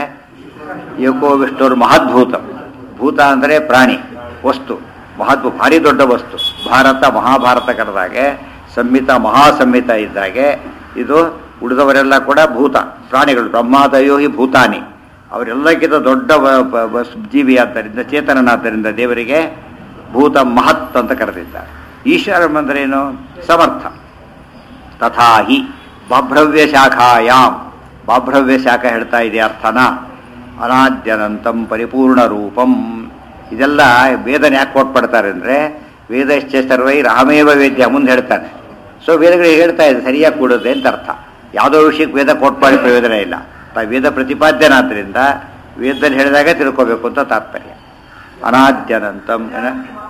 ಏಕೋ ವಿಷ್ಣುರ್ ಮಹದ್ಭೂತಂ ಭೂತ ಅಂದರೆ ಪ್ರಾಣಿ ವಸ್ತು ಮಹತ್ವ ಭಾರಿ ದೊಡ್ಡ ವಸ್ತು ಭಾರತ ಮಹಾಭಾರತ ಕರೆದಾಗೆ ಸಂಹಿತ ಮಹಾಸಂಹಿತ ಇದ್ದಾಗೆ ಇದು ಉಳಿದವರೆಲ್ಲ ಕೂಡ ಭೂತ ಪ್ರಾಣಿಗಳು ಬ್ರಹ್ಮಾದಯೋ ಹಿ ಭೂತಾನಿ ಅವರೆಲ್ಲಕ್ಕಿಂತ ದೊಡ್ಡ ವ- ವ- ವ- ಜೀವಿ ಆದ್ದರಿಂದ ಚೇತನನಾದ್ದರಿಂದ ದೇವರಿಗೆ ಭೂತ ಮಹತ್ ಅಂತ ಕರೆದಿದ್ದಾರೆ ಈಶ್ವರಂ ಅಂದ್ರೆ ಏನು ಸಮರ್ಥ ತಥಾ ಹಿ ಬಾಭ್ರವ್ಯ ಶಾಖಾಯಾಮ್ ಬಾಭ್ರವ್ಯ ಶಾಖ ಹೇಳ್ತಾ ಇದೆ ಅರ್ಥನ ಅನಾದ್ಯನಂತಂ ಪರಿಪೂರ್ಣ ರೂಪಂ ಇದೆಲ್ಲ ವೇದನ ಯಾಕೆ ಕೊಟ್ಬಿಡ್ತಾರೆ ಅಂದರೆ ವೇದಶ್ಚ ಸರ್ವೈ ರಾಮೇವ ವೇದ್ಯ ಮುಂದೆ ಹೇಳ್ತಾನೆ ಸೊ ವೇದಗಳಿಗೆ ಹೇಳ್ತಾ ಇದೆ ಸರಿಯಾಗಿ ಕೂಡುತ್ತೆ ಅಂತ ಅರ್ಥ ಯಾವುದೋ ವಿಷಯಕ್ಕೆ ವೇದ ಕೊಟ್ಪಾಡಿ ಪ್ರಯೋಜನ ಇಲ್ಲ ತಾ- ವೇದ ಪ್ರತಿಪಾದ್ಯನಾದ್ರಿಂದ ವೇದದಲ್ಲಿ ಹೇಳಿದಾಗ ತಿಳ್ಕೋಬೇಕು ಅಂತ ತಾತ್ಪರ್ಯ ಅನಾದ್ಯನಂತಂ ಏನ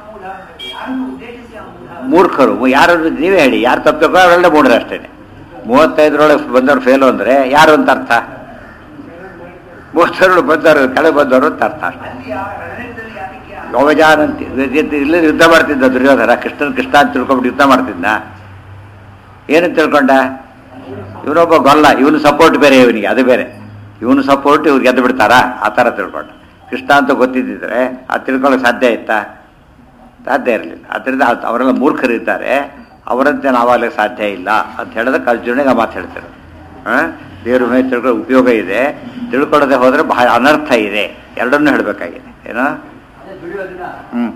ಮೂರ್ಖರು ಯಾರು ನೀವೇ ಹೇಳಿ ಯಾರು ತಪ್ಪಬೇಕು ಅವರೆಲ್ಲ ಮೂಡ್ರೆ ಅಷ್ಟೇ ಮೂವತ್ತೈದರೊಳಗೆ ಬಂದವರು ಫೇಲು ಅಂದರೆ ಯಾರು ಅಂತ ಅರ್ಥ ಮೂವತ್ತರೊಳಗೆ ಬಂದವರು ಕೆಳಗೆ ಬಂದವರು ಅಂತ ಅರ್ಥ ಅಷ್ಟೇ ಗೌಜಾನಂತಿ ಇಲ್ಲ ಯುದ್ಧ ಮಾಡ್ತಿದ್ದ ದುರ್ಯೋಧನ ಕೃಷ್ಣನ್ ಕೃಷ್ಣ ಅಂತ ತಿಳ್ಕೊಂಬಿಟ್ಟು ಯುದ್ಧ ಮಾಡ್ತಿದ್ದ ಏನು ತಿಳ್ಕೊಂಡ ಇವನೊಬ್ಬ ಗೊಲ್ಲ ಇವನು ಸಪೋರ್ಟ್ ಬೇರೆ ಇವನಿಗೆ ಅದು ಬೇರೆ ಇವನು ಸಪೋರ್ಟ್ ಇವ್ರು ಗೆದ್ದು ಬಿಡ್ತಾರಾ ಆ ಥರ ತಿಳ್ಕೊಂಡ ಕೃಷ್ಣ ಅಂತ ಗೊತ್ತಿದ್ದಿದ್ರೆ ಅದು ತಿಳ್ಕೊಳ್ಳೋಕೆ ಸಾಧ್ಯ ಇತ್ತಾ ಸಾಧ್ಯ ಇರಲಿಲ್ಲ ಅದರಿಂದ ಅದ್- ಅವರೆಲ್ಲ ಮೂರ್ಖರಿದ್ದಾರೆ ಅವರಂತೆ ನಾವಾಗಲಿಕ್ಕೆ ಸಾಧ್ಯ ಇಲ್ಲ ಅಂತ ಹೇಳೋದಕ್ಕೆ ಅರ್ಜುನಿಗೆ ಆ ಮಾತು ಹೇಳ್ತಾರೆ ಹಾಂ ದೇವ್ರ ಮೇಲೆ ತಿಳ್ಕೊಳ್ಳೋ ಉಪಯೋಗ ಇದೆ ತಿಳ್ಕೊಳ್ಳದೆ ಹೋದರೆ ಬಹಳ ಅನರ್ಥ ಇದೆ ಎರಡನ್ನೂ ಹೇಳಬೇಕಾಗಿದೆ ಏನೋ ಹ್ಞೂ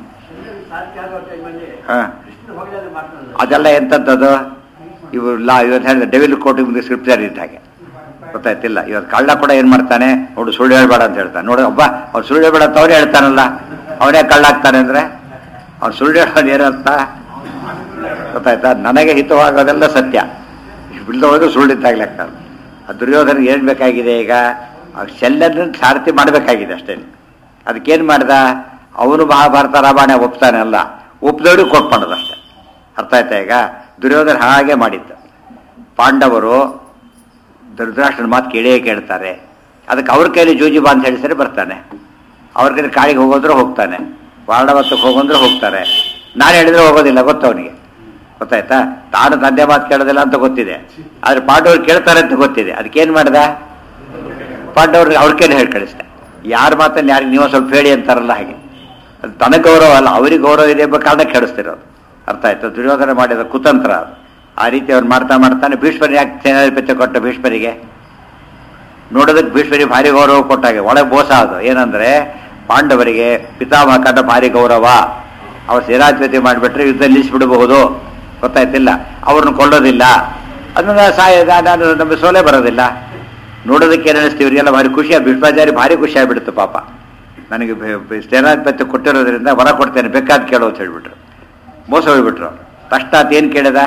ಹಾಂ ಅದೆಲ್ಲ ಎಂಥದ್ದು ಇವು ಲಾ ಇವತ್ತು ಹೇಳಿದ ಡೆವಿಲ್ ಕೋರ್ಟಿಗೆ ಮುಂದೆ ಸ್ಕ್ರಿಪ್ಚರ್ ಇದ್ದ ಹಾಗೆ ಗೊತ್ತಾಯ್ತಿಲ್ಲ ಇವತ್ತು ಕಳ್ಳ ಕೂಡ ಏನು ಮಾಡ್ತಾನೆ ನೋಡು ಸುಳ್ಳು ಹೇಳ್ಬೇಡ ಅಂತ ಹೇಳ್ತಾನೆ ನೋಡಿ ಒಬ್ಬ ಅವ್ನು ಸುಳ್ಳು ಹೇಳ್ಬೇಡ ಅಂತ ಅವನೇ ಹೇಳ್ತಾನಲ್ಲ ಅವನೇ ಕಳ್ಳ ಆಗ್ತಾನೆ ಅಂದರೆ ಅವ್ನು ಸುಳ್ಳು ಹೇಳೋದು ಏನರ್ಥ ಗೊತ್ತಾಯ್ತಾ ನನಗೆ ಹಿತವಾಗೋದೆಲ್ಲ ಸತ್ಯ ಬಿಲ್ದ ಹೋದ್ರೆ ಸುಳ್ಳಿದ್ದಾಗಲೇ ಆಗ್ತಾನೆ ಆ ದುರ್ಯೋಧನ ಏನು ಬೇಕಾಗಿದೆ ಈಗ ಆ ಶಲ್ಯನ ಸಾರಥಿ ಮಾಡಬೇಕಾಗಿದೆ ಅಷ್ಟೇ ಅದಕ್ಕೇನು ಮಾಡ್ದ ಅವನು ಮಹಾಭಾರತ ರಾಮಾಯಣ ಒಪ್ತಾನೆ ಅಲ್ಲ ಒಪ್ದವ್ರಿಗೆ ಕೊಟ್ಟು ಮಾಡೋದು ಅಷ್ಟೇ ಅರ್ಥ ಆಯ್ತಾ ಈಗ ದುರ್ಯೋಧನ ಹಾಗೆ ಮಾಡಿದ್ದು ಪಾಂಡವರು ಧೃತರಾಷ್ಟ್ರನ ಮಾತು ಕೇಳೇ ಕೇಳ್ತಾರೆ ಅದಕ್ಕೆ ಅವ್ರ ಕೈಲಿ ಜೂಜಿ ಬಾ ಅಂತ ಹೇಳಿಸಿದ್ರೆ ಬರ್ತಾನೆ ಅವ್ರ ಕೈಲಿ ಕಾಳಿಗೆ ಹೋಗೋದ್ರೆ ಹೋಗ್ತಾನೆ ವಾರಣವತ್ತಕ್ಕೆ ಹೋಗಂದ್ರೆ ಹೋಗ್ತಾರೆ ನಾನು ಹೇಳಿದ್ರೆ ಹೋಗೋದಿಲ್ಲ ಗೊತ್ತು ಅವನಿಗೆ ಗೊತ್ತಾಯ್ತಾ ತಾನು ತಂದೆ ಮಾತು ಕೇಳೋದಿಲ್ಲ ಅಂತ ಗೊತ್ತಿದೆ ಆದ್ರೆ ಪಾಂಡವರು ಕೇಳ್ತಾರೆ ಅಂತ ಗೊತ್ತಿದೆ ಅದಕ್ಕೇನು ಮಾಡ್ದ ಪಾಂಡವ್ರಿಗೆ ಅವ್ರ ಕೈಲಿ ಹೇಳಿ ಕಳಿಸ್ದೆ ಯಾರ ಮಾತನ್ನು ಯಾರಿಗೆ ನೀವು ಸ್ವಲ್ಪ ಹೇಳಿ ಅಂತಾರಲ್ಲ ಹಾಗೆ ಅದು ತನಗೆ ಗೌರವ ಅಲ್ಲ ಅವರಿಗೆ ಗೌರವ ಇದೆ ಎಂಬ ಕಾರಣ ಕೆಡಿಸ್ತಿರೋದು ಅರ್ಥ ಆಯ್ತು ದುರ್ಯೋಧನ ಮಾಡಿದ ಕುತಂತ್ರ ಅದು ಆ ರೀತಿ ಅವ್ನು ಮಾಡ್ತಾ ಮಾಡ್ತಾನೆ ಭೀಷ್ಮರಿ ಯಾಕೆ ಸೇನಾಧಿಪತ್ಯ ಕೊಟ್ಟ ಭೀಷ್ಮರಿಗೆ ನೋಡೋದಕ್ಕೆ ಭೀಷ್ಮರಿಗೆ ಭಾರಿ ಗೌರವ ಕೊಟ್ಟಾಗೆ ಒಳಗೆ ಮೋಸ ಅದು ಏನಂದ್ರೆ ಪಾಂಡವರಿಗೆ ಪಿತಾಮಹ ಕಂಡ ಭಾರಿ ಗೌರವ ಅವ್ರು ಸೇನಾಧಿಪತಿ ಮಾಡಿಬಿಟ್ರೆ ಯುದ್ಧ ನಿಲ್ಲಿಸ್ಬಿಡಬಹುದು ಗೊತ್ತಾಯ್ತಿಲ್ಲ ಅವ್ರನ್ನ ಕೊಲ್ಲೋದಿಲ್ಲ ಅದನ್ನ ಸಾಯ ನಾನು ನಮಗೆ ಸೋಲೆ ಬರೋದಿಲ್ಲ ನೋಡೋದಕ್ಕೆ ಏನು ಅನಿಸ್ತೀವಿ ಇವರಿಗೆಲ್ಲ ಭಾರಿ ಖುಷಿ ಭೀಷ್ಮಾಚಾರಿ ಭಾರಿ ಖುಷಿ ಆಗ್ಬಿಡುತ್ತೆ ಪಾಪ ನನಗೆ ಬೆ- ಬೆ- ಸೇನಾಧಿಪತ್ಯ ಕೊಟ್ಟಿರೋದ್ರಿಂದ ವರ ಕೊಡ್ತೇನೆ ಬೇಕಾದ್ ಕೇಳು ಅಂತ ಹೇಳ್ಬಿಟ್ರು ಮೋಸ ಹೋಗ್ಬಿಟ್ರು ತಕ್ಷಣ ಏನು ಕೇಳಿದ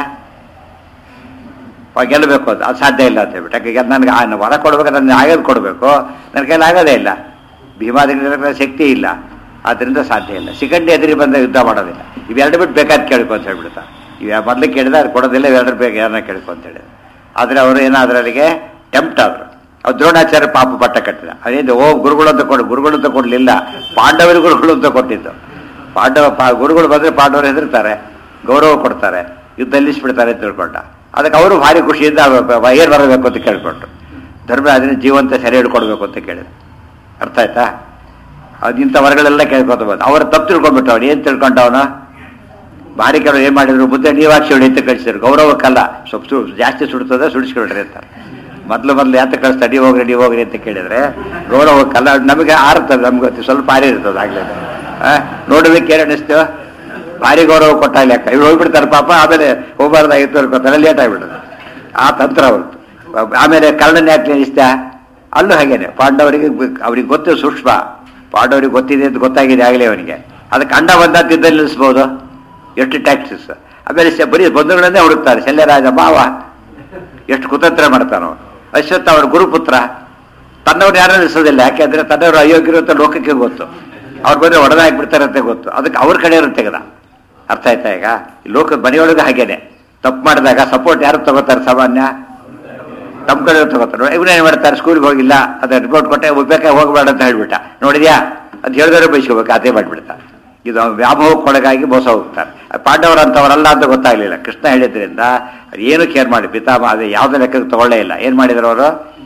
ಅವ ಗೆಲ್ಲಬೇಕು ಅಂತ ಅದು ಸಾಧ್ಯ ಇಲ್ಲ ಅಂತ ಹೇಳ್ಬಿಟ್ಟು ಯಾಕೆ ನನಗೆ ಆ ವರ ಕೊಡ್ಬೇಕು ನನಗೆ ಆಗೋದು ಕೊಡಬೇಕು ನನ್ನ ಕೈಲಿ ಆಗೋದೇ ಇಲ್ಲ ಭೀಮಾದಿಗಳ ಶಕ್ತಿ ಇಲ್ಲ ಆದ್ದರಿಂದ ಸಾಧ್ಯ ಇಲ್ಲ ಸಿಗಂಡಿ ಎದುರಿ ಬಂದ ಯುದ್ಧ ಮಾಡೋದಿಲ್ಲ ಇವೆರಡು ಬಿಟ್ಟು ಬೇಕಾದ್ ಕೇಳ್ಕೊ ಅಂತ ಹೇಳ್ಬಿಡ್ತಾ ಇವ ಮೊದಲು ಕೇಳಿದ ಅದು ಕೊಡೋದಿಲ್ಲ ಇವೆರಡು ಬೇಕು ಯಾರನ್ನ ಕೇಳ್ಕೊ ಅಂತ ಹೇಳಿದ ಆದರೆ ಅವರು ಏನಾದ್ರು ಅಲ್ಲಿಗೆ ಟೆಂಪ್ಟ್ ಆದರು ಅವ್ರು ದ್ರೋಣಾಚಾರ್ಯ ಪಾಪ ಪಟ್ಟ ಕಟ್ಟಿದ ಅದೇನು ಓ ಗುರುಗಳು ಅಂತ ಕೊಡು ಗುರುಗಳು ಅಂತ ಕೊಡಲಿಲ್ಲ ಪಾಂಡವರ ಗುರುಗಳು ಅಂತ ಕೊಟ್ಟಿದ್ದು ಪಾಂಡವ ಪಾ ಗುರುಗಳು ಬಂದರೆ ಪಾಂಡವರು ಹೆದರ್ತಾರೆ ಗೌರವ ಕೊಡ್ತಾರೆ ಯುದ್ಧ ನಿಲ್ಲಿಸ್ಬಿಡ್ತಾರೆ ಅಂತ ತಿಳ್ಕೊಂಡ ಅದಕ್ಕೆ ಅವರು ಭಾರಿ ಖುಷಿಯಿಂದ ಏನು ಬರಬೇಕು ಅಂತ ಕೇಳ್ಕೊಂಡ್ರು ಧರ್ಮ ಅದನ್ನ ಜೀವಂತ ಸೆರೆ ಹಿಡ್ಕೊಡ್ಬೇಕು ಅಂತ ಕೇಳಿದ್ರು ಅರ್ಥ ಆಯ್ತಾ ಅದು ಇಂಥ ವರಗಳೆಲ್ಲ ಕೇಳ್ಕೊತ ಬಂದು ಅವ್ರು ತಪ್ಪು ತಿಳ್ಕೊಂಡ್ಬಿಟ್ಟು ಅವ್ನು ಏನು ತಿಳ್ಕೊಂಡ ಅವನು ಭಾರಿ ಕೆಲವು ಏನು ಮಾಡಿದ್ರು ಬುದ್ಧ ನೀವಾಕ್ಷಿ ಹೊಡಿ ಅಂತ ಕಳಿಸಿದ್ರು ಗೌರವಕ್ಕಲ್ಲ ಸ್ವಲ್ಪ ಸು ಜಾಸ್ತಿ ಸುಡ್ತದೆ ಸುಡಿಸ್ಕೊಳ್ರಿ ಅಂತಾರೆ ಮೊದಲು ಮೊದಲು ಯಾತ ಕಳಿಸ್ತಾ ಅಡಿ ಹೋಗ್ರಿ ಅಡಿ ಹೋಗ್ರಿ ಅಂತ ಕೇಳಿದ್ರೆ ಗೌರವಕ್ಕಲ್ಲ ನಮಗೆ ಆರ್ತದೆ ನಮ್ಗೆ ಗೊತ್ತು, ಸ್ವಲ್ಪ ಆರಿ ಇರ್ತದೆ ಆಗ್ಲೇ ನೋಡೋದಕ್ಕೆ ಏನು ಅನಿಸ್ತೀವ ಭಾರಿ ಗೌರವ ಕೊಟ್ಟ ಲೆಕ್ಕ ಇವ್ರು ಹೋಗ್ಬಿಡ್ತಾರೆ ಪಾಪ ಆಮೇಲೆ ಹೋಗ್ಬಾರ್ದಾಗಿತ್ತು ಅನ್ಕೋತಾರೆ ಲೇಟ್ ಆಗಿಬಿಡುತ್ತೆ ಆ ತಂತ್ರ ಅವ್ರದ್ದು ಆಮೇಲೆ ಕರ್ಣನ ಯಾಕೆ ನಿಲ್ಲಿಸ್ತಾ ಅಲ್ಲೂ ಹಾಗೇನೆ ಪಾಂಡವರಿಗೆ ಬ- ಅವ್ರಿಗೆ ಗೊತ್ತು ಸೂಕ್ಷ್ಮ ಪಾಂಡವರಿಗೆ ಗೊತ್ತಿದೆ ಅಂತ ಗೊತ್ತಾಗಿದೆ ಆಗಲೇ ಅವನಿಗೆ ಅದಕ್ಕೆ ಅಂಡ ಬಂದ ತಿದ್ದ ನಿಲ್ಲಿಸ್ಬೋದು ಎಷ್ಟು ಟ್ಯಾಕ್ಸಿಸ್ ಆಮೇಲೆ ಸ- ಬರೀ ಬಂಧುಗಳನ್ನೇ ಹುಡುಕ್ತಾರೆ ಶಲ್ಯರಾಜ ಮಾವ ಎಷ್ಟು ಕುತಂತ್ರ ಮಾಡ್ತಾನೋ ಅಶ್ವತ್ಥ ಅವರ ಗುರುಪುತ್ರ ತನ್ನವ್ರು ಯಾರು ನಿಲ್ಲಿಸೋದಿಲ್ಲ ಯಾಕೆಂದ್ರೆ ತನ್ನವರು ಅಯೋಗ್ಯರು ಅಂತ ಲೋಕಕ್ಕೆ ಗೊತ್ತು ಅವ್ರು ಬಂದ್ರೆ ಹೊಡೆದ ಹಾಕ್ಬಿಡ್ತಾರೆ ಅಂತ ಗೊತ್ತು ಅದಕ್ಕೆ ಅವ್ರ ಕಡೆ ತೆಗೆದ ಅರ್ಥ ಆಯ್ತಾ ಈಗ ಈ ಲೋಕದ ಮನೆಯೊಳಗೆ ಹಾಗೇನೆ ತಪ್ಪು ಮಾಡಿದಾಗ ಸಪೋರ್ಟ್ ಯಾರು ತಗೋತಾರೆ ಸಾಮಾನ್ಯ ತಮ್ಮ ಕಡೆ ತಗೋತಾರೆ ಇವನೇನು ಮಾಡ್ತಾರೆ ಸ್ಕೂಲ್ಗೆ ಹೋಗಿಲ್ಲ ಅದ ರಿಪೋರ್ಟ್ ಕೊಟ್ಟೆ ಬೇಕಾ ಹೋಗಬೇಡ ಅಂತ ಹೇಳ್ಬಿಟ್ಟ ನೋಡಿದ್ಯಾ ಅದು ಹೇಳಿದ್ರೆ ಬಯಸ್ಕೋಬೇಕು ಅದೇ ಮಾಡ್ಬಿಡ್ತಾ ಇದು ವ್ಯಾಮೋಹಕ್ಕೊಳಗಾಗಿ ಮೋಸ ಹೋಗ್ತಾರೆ ಪಾಂಡವರಂತವರಲ್ಲ ಅಂತ ಗೊತ್ತಾಗ್ಲಿಲ್ಲ ಕೃಷ್ಣ ಹೇಳಿದ್ರಿಂದ ಅದು ಏನು ಕೇರ್ ಮಾಡಿ ಪಿತಾಮ ಅದೇ ಯಾವುದೇ ಲೆಕ್ಕಕ್ಕೆ ತಗೊಳ್ಳೇ ಇಲ್ಲ ಏನು ಮಾಡಿದ್ರು ಅವರು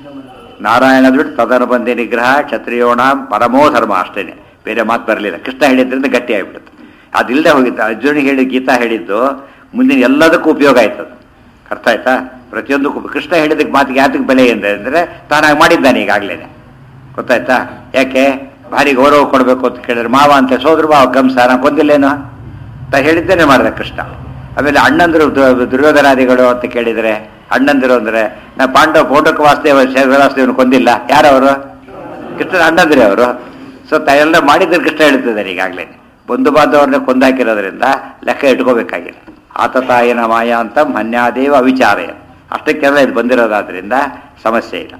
ನಾರಾಯಣ ಬಿಟ್ಟು ತದನ ಬಂದೆ ನಿಗ್ರಹ ಕ್ಷತ್ರಿಯೋಣ ಪರಮೋ ಧರ್ಮ ಅಷ್ಟೇನೆ ಬೇರೆ ಮಾತು ಬರಲಿಲ್ಲ ಕೃಷ್ಣ ಹೇಳಿದ್ರಿಂದ ಗಟ್ಟಿ ಆಗಿಬಿಡುತ್ತೆ ಅದಿಲ್ಲದೆ ಹೋಗಿತ್ತು ಅರ್ಜುನಿಗೆ ಹೇಳಿ ಗೀತಾ ಹೇಳಿದ್ದು ಮುಂದಿನ ಎಲ್ಲದಕ್ಕೂ ಉಪಯೋಗ ಆಯ್ತದ ಅರ್ಥ ಆಯ್ತಾ ಪ್ರತಿಯೊಂದಕ್ಕೂ ಕೃಷ್ಣ ಹೇಳಿದಕ್ಕೆ ಮಾತಿಗೆ ಯಾತಕ್ಕೆ ಬೆಲೆ ಎಂದ್ರೆ ಅಂದರೆ ತಾನಾಗಿ ಮಾಡಿದ್ದಾನೆ ಈಗಾಗಲೇ ಗೊತ್ತಾಯ್ತಾ ಯಾಕೆ ಭಾರಿ ಗೌರವ ಕೊಡಬೇಕು ಅಂತ ಕೇಳಿದ್ರೆ ಮಾವ ಅಂತ ಸೋದ್ರ ಮಾವ ಕಂಸ ನಾನು ಕೊಂದಿಲ್ಲೇನು ತ ಹೇಳಿದ್ದೇನೆ ಮಾಡಿದೆ ಕೃಷ್ಣ ಆಮೇಲೆ ಅಣ್ಣಂದರು ದು- ದುರ್ಯೋಧನಾದಿಗಳು ಅಂತ ಕೇಳಿದರೆ ಅಣ್ಣಂದಿರು ಅಂದ್ರೆ ನಾ ಪಾಂಡವ ಪೌಂಡಕ ವಾಸುದೇವ ವಾಸುದೇವನು ಕೊಂದಿಲ್ಲ ಯಾರವರು ಕೃಷ್ಣನ ಅಣ್ಣಂದಿರೇ ಅವರು ಸೊ ತ ಎಲ್ಲ ಮಾಡಿದ್ರೆ ಕೃಷ್ಣ ಹೇಳ್ತಿದ್ದಾರೆ ಈಗಾಗಲೇ ಬಂಧು ಬಾಂಧವರನ್ನ ಕೊಂದಾಕಿರೋದ್ರಿಂದ ಲೆಕ್ಕ ಇಟ್ಕೋಬೇಕಾಗಿಲ್ಲ ಆತ ತಾಯಿನ ಮಾಯ ಅಂತ ಮನ್ಯಾದೇವ ಅವಿಚಾರಯ ಅಷ್ಟಕ್ಕೆಲ್ಲ ಇದು ಬಂದಿರೋದಾದ್ರಿಂದ ಸಮಸ್ಯೆ ಇಲ್ಲ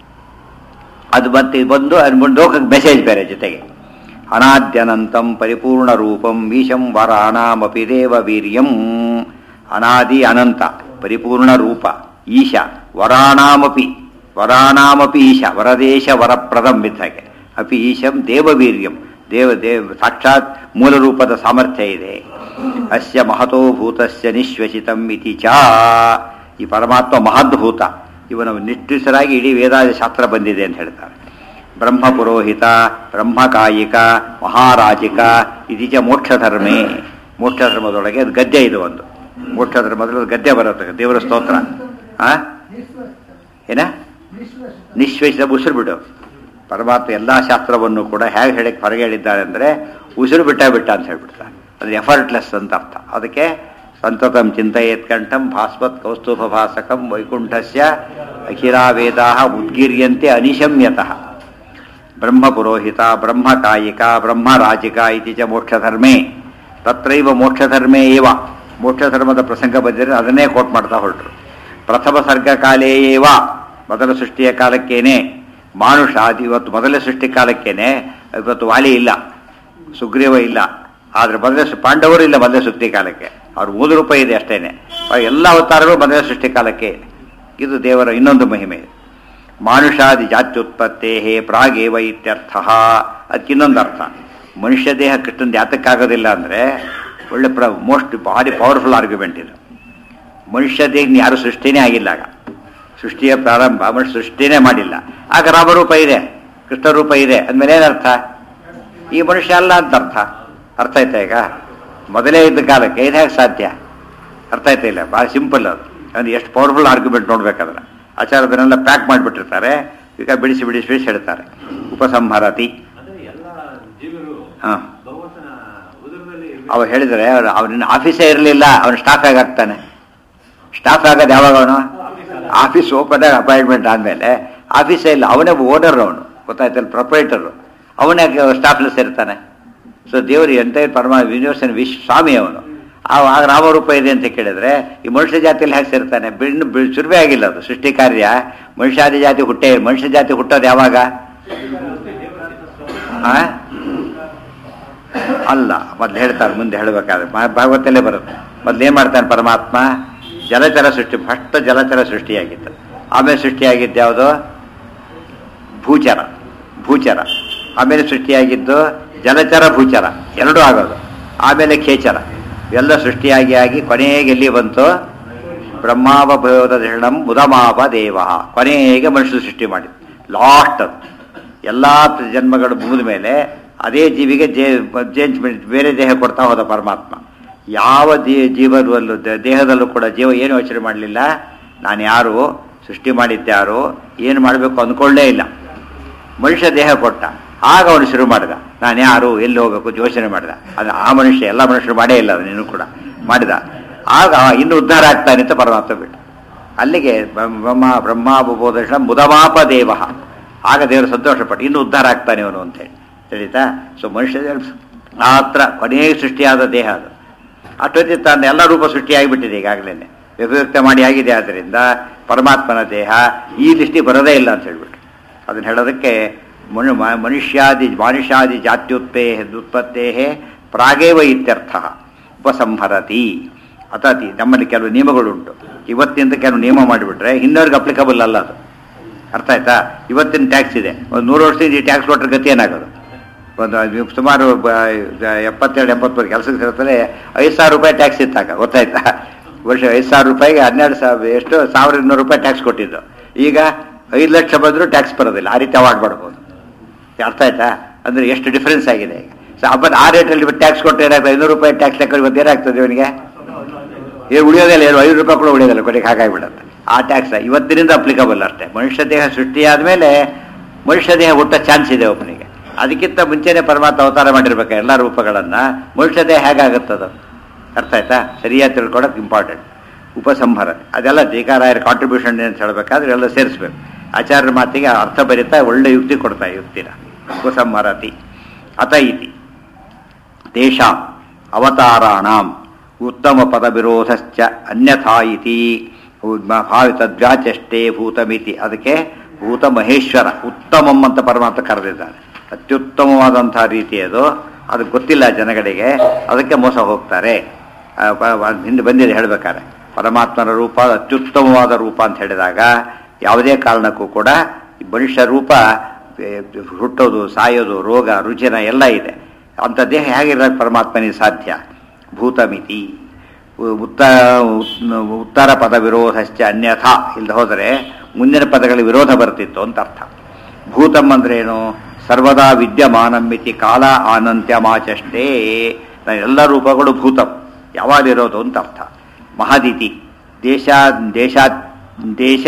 ಅದು ಮತ್ತೆ ಬಂದು ಅದು ಲೋಕಕ್ಕೆ ಮೆಸೇಜ್ ಬೇರೆ ಜೊತೆಗೆ ಅನಾದ್ಯನಂತಂ ಪರಿಪೂರ್ಣ ರೂಪಂ ಈಶಂ ವರಾಣಾಮಪಿ ದೇವ ವೀರ್ಯಂ ಅನಾದಿ ಅನಂತ ಪರಿಪೂರ್ಣ ರೂಪ ಈಶ ವರಾಣಾಮಪಿ ವರಾಣಾಮಪಿ ಈಶ ವರದೇಶ ವರಪ್ರದಂ ಇದ್ದಾಗೆ ಅಪಿ ಈಶಂ ದೇವವೀರ್ಯಂ ದೇವ ದೇವ ಸಾಕ್ಷಾತ್ ಮೂಲ ರೂಪದ ಸಾಮರ್ಥ್ಯ ಇದೆ ಅಸ್ಯ ಮಹತೋ ಭೂತಸ್ಯ ನಿಶ್ವಸಿತಂ ಇತಿ ಚ ಈ ಪರಮಾತ್ಮ ಮಹದ್ಭೂತ ಇವನ ನಿಷ್ಠಿಸರಾಗಿ ಇಡೀ ವೇದಾದ ಶಾಸ್ತ್ರ ಬಂದಿದೆ ಅಂತ ಹೇಳ್ತಾರೆ ಬ್ರಹ್ಮ ಪುರೋಹಿತ ಬ್ರಹ್ಮಕಾಯಿಕ ಮಹಾರಾಜಿಕ ಇದೀಚ ಮೋಕ್ಷ ಧರ್ಮೇ ಮೋಕ್ಷ ಧರ್ಮದೊಳಗೆ ಅದು ಗದ್ಯ ಇದು ಒಂದು ಮೋಕ್ಷ ಧರ್ಮದಲ್ಲಿ ಒಂದು ಗದ್ಯ ಬರುತ್ತೆ ದೇವರ ಸ್ತೋತ್ರ ಆ ಏನ ನಿಶ್ವೇಷ ಉಸಿರು ಬಿಡು ಪರಮಾತ್ಮ ಎಲ್ಲಾ ಶಾಸ್ತ್ರವನ್ನು ಕೂಡ ಹೇಗೆ ಹೇಳಕ್ಕೆ ಹೊರಗೆ ಹೇಳಿದ್ದಾರೆ ಅಂದರೆ ಉಸಿರು ಬಿಟ್ಟ ಬಿಟ್ಟ ಅಂತ ಹೇಳ್ಬಿಡ್ತಾರೆ ಅದು ಎಫರ್ಟ್ಲೆಸ್ ಅಂತ ಅರ್ಥ ಅದಕ್ಕೆ ಸಂತತಂ ಚಿಂತೆಯೇತ್ ಕಂಠಂ ಭಾಸ್ವತ್ ಕೌಸ್ತುಭ ಭಾಸಕಂ ವೈಕುಂಠಸ್ಯ ಅಖಿಲಾ ವೇದಾ ಉದ್ಗೀರ್ಯಂತೆ ಅನಿಶಮ್ಯತಃ ಬ್ರಹ್ಮ ಪುರೋಹಿತ ಬ್ರಹ್ಮ ಕಾಯಿಕ ಬ್ರಹ್ಮ ರಾಜಿಕ ಇತಿ ಚ ಮೋಕ್ಷಧರ್ಮೇ ತತ್ರೈವ ಮೋಕ್ಷಧರ್ಮೇ ಏವ ಮೋಕ್ಷಧರ್ಮದ ಪ್ರಸಂಗ ಬಂದಿದ್ರೆ ಅದನ್ನೇ ಕೋಟ್ ಮಾಡ್ತಾ ಹೊರಟರು ಪ್ರಥಮ ಸರ್ಗ ಕಾಲೇ ಏವ ಮೊದಲ ಸೃಷ್ಟಿಯ ಕಾಲಕ್ಕೇನೆ ಮಾನುಷ ಅದು ಇವತ್ತು ಮೊದಲ ಸೃಷ್ಟಿ ಕಾಲಕ್ಕೇನೆ ಇವತ್ತು ವಾಲಿ ಇಲ್ಲ ಸುಗ್ರೀವ ಇಲ್ಲ ಆದ್ರೆ ಮೊದಲ ಸೃ- ಪಾಂಡವರು ಇಲ್ಲ ಮೊದಲ ಸೃಷ್ಟಿ ಕಾಲಕ್ಕೆ ಅವ್ರ ಮೂಲ ರೂಪ ಇದೆ ಅಷ್ಟೇನೆ ಅವ್ರ ಎಲ್ಲ ಅವತಾರಗಳು ಮೊದಲ ಸೃಷ್ಟಿ ಕಾಲಕ್ಕೆ ಇದು ದೇವರ ಇನ್ನೊಂದು ಮಹಿಮೆ ಮಾನುಷಾದಿ ಜಾತ್ಯುತ್ಪತ್ತೇ ಪ್ರಾಗೇವ ಇತ್ಯರ್ಥ ಅದಕ್ಕೆ ಇನ್ನೊಂದು ಅರ್ಥ ಮನುಷ್ಯ ದೇಹ ಕೃಷ್ಣನ್ ಯಾತಕ್ಕಾಗೋದಿಲ್ಲ ಅಂದರೆ ಒಳ್ಳೆ ಪ್ರ ಮೋಸ್ಟ್ ಭಾರಿ ಪವರ್ಫುಲ್ ಆರ್ಗ್ಯುಮೆಂಟ್ ಇದು ಮನುಷ್ಯ ದೇಹ ಯಾರು ಸೃಷ್ಟಿನೇ ಆಗಿಲ್ಲ ಆಗ ಸೃಷ್ಟಿಯ ಪ್ರಾರಂಭ ಮನುಷ್ಯ ಸೃಷ್ಟಿನೇ ಮಾಡಿಲ್ಲ ಆಗ ರಾಮರೂಪ ಇದೆ ಕೃಷ್ಣ ರೂಪ ಇದೆ ಅಂದಮೇಲೆ ಏನರ್ಥ ಈ ಮನುಷ್ಯ ಅಲ್ಲ ಅಂತ ಅರ್ಥ ಅರ್ಥ ಆಯ್ತಾ ಈಗ ಮೊದಲೇ ಇದ್ದ ಕಾಲಕ್ಕೆ ಇದು ಹೇಗೆ ಸಾಧ್ಯ ಅರ್ಥ ಆಯ್ತಾ ಇಲ್ಲ ಭಾಳ ಸಿಂಪಲ್ ಅದು ಅಂದ್ರೆ ಎಷ್ಟು ಪವರ್ಫುಲ್ ಆರ್ಗ್ಯುಮೆಂಟ್ ನೋಡ್ಬೇಕಾದ್ರೆ ಆಚಾರದನ್ನೆಲ್ಲ ಪ್ಯಾಕ್ ಮಾಡಿಬಿಟ್ಟಿರ್ತಾರೆ ಈಗ ಬಿಡಿಸಿ ಬಿಡಿಸಿ ಬಿಡಿಸಿ ಹೇಳ್ತಾರೆ ಉಪಸಂಹಾರತಿ ಅಂದ್ರೆ ಎಲ್ಲ ಜೀವರು ಹಾ. ಭಗವಂತನ ಉದರದಲ್ಲಿ ಅವ ಹೇಳಿದ್ರೆ ಅವನಿನ್ನ ಆಫೀಸೇ ಇರಲಿಲ್ಲ ಅವನು ಸ್ಟಾಫ್ ಆಗಾಗ್ತಾನೆ ಸ್ಟಾಫ್ ಆಗೋದು ಯಾವಾಗ ಅವನು ಆಫೀಸ್ ಓಪನ್ ಆಗಿ ಅಪಾಯಿಂಟ್ಮೆಂಟ್ ಆದಮೇಲೆ ಆಫೀಸೇ ಇಲ್ಲ ಅವನೇ ಓನರ್ ಅವನು ಗೊತ್ತಾಯ್ತಲ್ಲ ಪ್ರೊಪರೇಟರು ಅವನೇ ಸ್ಟಾಫ್ಲೆಸ್ ಇರ್ತಾನೆ ಸೊ ದೇವರು ಎಂಟೈರ್ ಪರಮ ಯೂನಿವರ್ಸನ್ ವಿಶ್ ಸ್ವಾಮಿ ಅವನು ಆ ಆ ರಾಮರೂಪ ಇದೆ ಅಂತ ಕೇಳಿದ್ರೆ ಈ ಮನುಷ್ಯ ಜಾತಿಯಲ್ಲಿ ಹೇಗೆ ಸೇರ್ತಾನೆ ಬಿಣ್ಣು ಬಿ- ಶುರುವೇ ಆಗಿಲ್ಲ ಅದು ಸೃಷ್ಟಿ ಕಾರ್ಯ ಮನುಷ್ಯಾದಿ ಜಾತಿ ಹುಟ್ಟೇ ಮನುಷ್ಯ ಜಾತಿ ಹುಟ್ಟೋದು ಯಾವಾಗ ಆ? ಅಲ್ಲ ಮೊದ್ಲು ಹೇಳ್ತಾರೆ ಮುಂದೆ ಹೇಳಬೇಕಾದ್ರೆ ಭಾಗವತಲ್ಲೇ ಬರುತ್ತೆ ಮೊದ್ಲು ಏನ್ ಮಾಡ್ತಾನೆ ಪರಮಾತ್ಮ ಜಲಚರ ಸೃಷ್ಟಿ ಫಸ್ಟ್ ಜಲಚರ ಸೃಷ್ಟಿಯಾಗಿತ್ತು ಆಮೇಲೆ ಸೃಷ್ಟಿಯಾಗಿದ್ದು ಯಾವುದು ಭೂಚರ ಭೂಚರ ಆಮೇಲೆ ಸೃಷ್ಟಿಯಾಗಿದ್ದು ಜಲಚರ ಭೂಚರ ಎರಡೂ ಆಗೋದು ಆಮೇಲೆ ಖೇಚರ ಎಲ್ಲ ಸೃಷ್ಟಿಯಾಗಿ ಆಗಿ ಕೊನೆಗೆ ಎಲ್ಲಿ ಬಂತು ಬ್ರಹ್ಮಾವಭಯೋದ ದೃಢಂ ಮುದಮಾಪ ದೇವ ಕೊನೆಗೆ ಮನುಷ್ಯ ಸೃಷ್ಟಿ ಮಾಡಿ ಲಾಸ್ಟ್ ಅದು ಎಲ್ಲ ಜನ್ಮಗಳು ಮುಗಿದ ಮೇಲೆ ಅದೇ ಜೀವಿಗೆ ಜೇ ಚೇಂಜ್ ಬೇರೆ ದೇಹ ಕೊಡ್ತಾ ಹೋದ ಪರಮಾತ್ಮ ಯಾವ ಜೀ ಜೀವನದಲ್ಲೂ ದ- ದೇಹದಲ್ಲೂ ಕೂಡ ಜೀವ ಏನು ಯೋಚನೆ ಮಾಡಲಿಲ್ಲ ನಾನು ಯಾರು ಸೃಷ್ಟಿ ಮಾಡಿದ್ದ್ಯಾರು ಏನು ಮಾಡಬೇಕು ಅಂದ್ಕೊಳ್ಳೇ ಇಲ್ಲ ಮನುಷ್ಯ ದೇಹ ಕೊಟ್ಟ ಆಗ ಅವನು ಶುರು ಮಾಡಿದ ನಾನು ಯಾರು ಎಲ್ಲಿ ಹೋಗಬೇಕು ಯೋಚನೆ ಮಾಡಿದ ಅದು ಆ ಮನುಷ್ಯ ಎಲ್ಲ ಮನುಷ್ಯರು ಮಾಡೇ ಇಲ್ಲ ಅದನ್ನು ಕೂಡ ಮಾಡಿದ ಆಗ ಇನ್ನು ಉದ್ಧಾರ ಆಗ್ತಾನೆ ಅಂತ ಪರಮಾತ್ಮ ಬಿಟ್ಟು ಅಲ್ಲಿಗೆ ಬ್ರಹ್ಮ- ಬ್ರಹ್ಮ ಬ್ರಹ್ಮಾಬೋಧನ ಮುದಮಾಪ ದೇವ ಆಗ ದೇವರು ಸಂತೋಷಪಟ್ಟು ಇನ್ನು ಉದ್ಧಾರ ಆಗ್ತಾನೆ ಅವನು ಅಂತ ಹೇಳಿ ತಿಳಿತಾ ಸೊ ಮನುಷ್ಯ ಮಾತ್ರ ಕೊನೆಯ ಸೃಷ್ಟಿಯಾದ ದೇಹ ಅದು ಅಷ್ಟೊತ್ತಿ ತನ್ನ ಎಲ್ಲ ರೂಪ ಸೃಷ್ಟಿಯಾಗಿಬಿಟ್ಟಿದೆ ಈಗಾಗಲೇ ವ್ಯಭಿವ್ಯಕ್ತ ಮಾಡಿ ಆಗಿದೆ ಆದ್ದರಿಂದ ಪರಮಾತ್ಮನ ದೇಹ ಈ ದೃಷ್ಟಿ ಬರೋದೇ ಇಲ್ಲ ಅಂತ ಹೇಳ್ಬಿಟ್ಟು ಅದನ್ನ ಹೇಳೋದಕ್ಕೆ ಮನು ಮ- ಮನುಷ್ಯಾದಿ ಮಾನುಷ್ಯಾದಿ ಜಾತ್ಯುತ್ಪೇ ಉತ್ಪತ್ತೇ ಪ್ರಾಗೇವ ಇತ್ಯರ್ಥ ಉಪಸಂಹರತಿ ಅತಾತಿ ನಮ್ಮಲ್ಲಿ ಕೆಲವು ನಿಯಮಗಳುಂಟು ಇವತ್ತಿಂದ ಕೆಲವು ನಿಯಮ ಮಾಡಿಬಿಟ್ರೆ ಇನ್ನೊರ್ಗೆ ಅಪ್ಲಿಕಬಲ್ ಅಲ್ಲ ಅದು ಅರ್ಥ ಆಯ್ತಾ ಇವತ್ತಿನ ಟ್ಯಾಕ್ಸ್ ಇದೆ ಒಂದು ನೂರು ವರ್ಷದಿಂದ ಈ ಟ್ಯಾಕ್ಸ್ ಕೊಟ್ಟರೆ ಗತಿ ಏನಾಗೋದು ಒಂದು ನೀವು ಸುಮಾರು ಬ- ಎಪ್ಪತ್ತೆರಡು ಎಪ್ಪತ್ತು ಕೆಲಸಕ್ಕೆ ಸೇರ್ತಾರೆ ಐದು ಸಾವಿರ ರೂಪಾಯಿ ಟ್ಯಾಕ್ಸ್ ಇತ್ತಾಗ ಗೊತ್ತಾಯ್ತಾ ವರ್ಷ ಐದು ಸಾವಿರ ರೂಪಾಯಿಗೆ ಹನ್ನೆರಡು ಸಾವಿರ ಎಷ್ಟು ಸಾವಿರದ ಇನ್ನೂರು ರೂಪಾಯಿ ಟ್ಯಾಕ್ಸ್ ಕೊಟ್ಟಿದ್ದು ಈಗ ಐದು ಲಕ್ಷ ಬಂದರೂ ಟ್ಯಾಕ್ಸ್ ಬರೋದಿಲ್ಲ ಆ ರೀತಿ ಅವಾಯ್ಡ್ ಮಾಡ್ಬೋದು ಅರ್ಥ ಆಯ್ತಾ ಅಂದ್ರೆ ಎಷ್ಟು ಡಿಫರೆನ್ಸ್ ಆಗಿದೆ ಈಗ ಸೊ ಹಬ್ಬದ ಆ ರೇಟಲ್ಲಿ ಟ್ಯಾಕ್ಸ್ ಕೊಟ್ಟರೆ ಏನಾಗ್ತದೆ ಐನೂರು ರೂಪಾಯಿ ಟ್ಯಾಕ್ಸ್ ಲೆಕ್ಕ ಇವತ್ತು ಏನಾಗ್ತದೆ ಇವನಿಗೆ ಏನು ಉಳಿಯೋದಿಲ್ಲ ಏನು ಐದು ರೂಪಾಯಿ ಕೂಡ ಉಳಿಯೋದಿಲ್ಲ ಕೊನೆಗೆ ಹಾಗಾಗಿಬಿಡುತ್ತೆ ಆ ಟ್ಯಾಕ್ಸ್ ಇವತ್ತಿನಿಂದ ಅಪ್ಲಿಕಬಲ್ ಅಷ್ಟೇ ಮನುಷ್ಯ ದೇಹ ಸೃಷ್ಟಿಯಾದ ಮೇಲೆ ಮನುಷ್ಯ ದೇಹ ಹುಟ್ಟ ಚಾನ್ಸ್ ಇದೆ ಒಬ್ಬನಿಗೆ ಅದಕ್ಕಿಂತ ಮುಂಚೆನೆ ಪರಮಾತ್ಮ ಅವತಾರ ಮಾಡಿರ್ಬೇಕು ಎಲ್ಲ ರೂಪಗಳನ್ನು ಮನುಷ್ಯ ದೇಹ ಹೇಗಾಗುತ್ತದು ಅರ್ಥ ಆಯ್ತಾ ಸರಿಯಾಗಿ ತಿಳ್ಕೊಳಕ್ಕೆ ಇಂಪಾರ್ಟೆಂಟ್ ಉಪಸಂಹಾರ ಅದೆಲ್ಲ ಟೀಕಾರಾಯರ ಕಾಂಟ್ರಿಬ್ಯೂಷನ್ ಅಂತ ಹೇಳಬೇಕಾದ್ರೆ ಎಲ್ಲ ಸೇರಿಸ್ಬೇಕು ಆಚಾರ್ಯರ ಮಾತಿಗೆ ಅರ್ಥ ಬರೀತಾ ಒಳ್ಳೆ ಯುಕ್ತಿ ಕೊಡ್ತಾ ಯುಕ್ತಿನ ಉಪಸಂಹಾರತಿ ಅತ ಇತಿ ದೇಶ ಅವತಾರಾಣಾಂ ಉತ್ತಮ ಪದ ವಿರೋಧಶ್ಚ ಅನ್ಯಥಾ ಇತಿ ಭಾವಿತದ್ವಾಚಷ್ಟೇ ಭೂತಮಿತಿ ಅದಕ್ಕೆ ಭೂತ ಮಹೇಶ್ವರ ಉತ್ತಮಂ ಅಂತ ಪರಮಾತ್ಮ ಕರೆದಿದ್ದಾನೆ ಅತ್ಯುತ್ತಮವಾದಂತಹ ರೀತಿ ಅದು ಅದು ಗೊತ್ತಿಲ್ಲ ಜನಗಳಿಗೆ ಅದಕ್ಕೆ ಮೋಸ ಹೋಗ್ತಾರೆ ಆ, ಪ- ಪ- ಹಿಂದೆ ಬಂದಿದೆ ಹೇಳ್ಬೇಕಾದ್ರೆ ಪರಮಾತ್ಮನ ರೂಪ ಅತ್ಯುತ್ತಮವಾದ ರೂಪ ಅಂತ ಹೇಳಿದಾಗ ಯಾವುದೇ ಕಾರಣಕ್ಕೂ ಕೂಡ ಈ ಮನುಷ್ಯ ರೂಪ ಏ, ಹುಟ್ಟೋದು ಸಾಯೋದು ರೋಗ ರುಚಿನ ಎಲ್ಲ ಇದೆ ಅಂಥ ದೇಹ ಹೇಗಿರೋಕ್ಕೆ ಪರಮಾತ್ಮನಿಗೆ ಸಾಧ್ಯ ಭೂತಮಿತಿ ಉ- ಉತ್ತ ಉತ್- ಉತ್ತರ ಪದ ವಿರೋಧಶ್ಚ ಅನ್ಯಥಾ ಇಲ್ಲದೆ ಹೋದರೆ ಮುಂದಿನ ಪದಗಳ ವಿರೋಧ ಬರ್ತಿತ್ತು ಅಂತ ಅರ್ಥ ಭೂತಂ ಅಂದ್ರೇನು ಸರ್ವದಾ ವಿದ್ಯಮಾನಮಿತಿ ಕಾಲ ಆನಂತ್ಯಮಾಚಷ್ಟೇ ಎಲ್ಲ ರೂಪಗಳು ಭೂತಂ ಯಾವಾಗಿರೋದು ಅಂತ ಅರ್ಥ ಮಹದಿತಿ ದೇಶ ದೇಶ ದೇಶ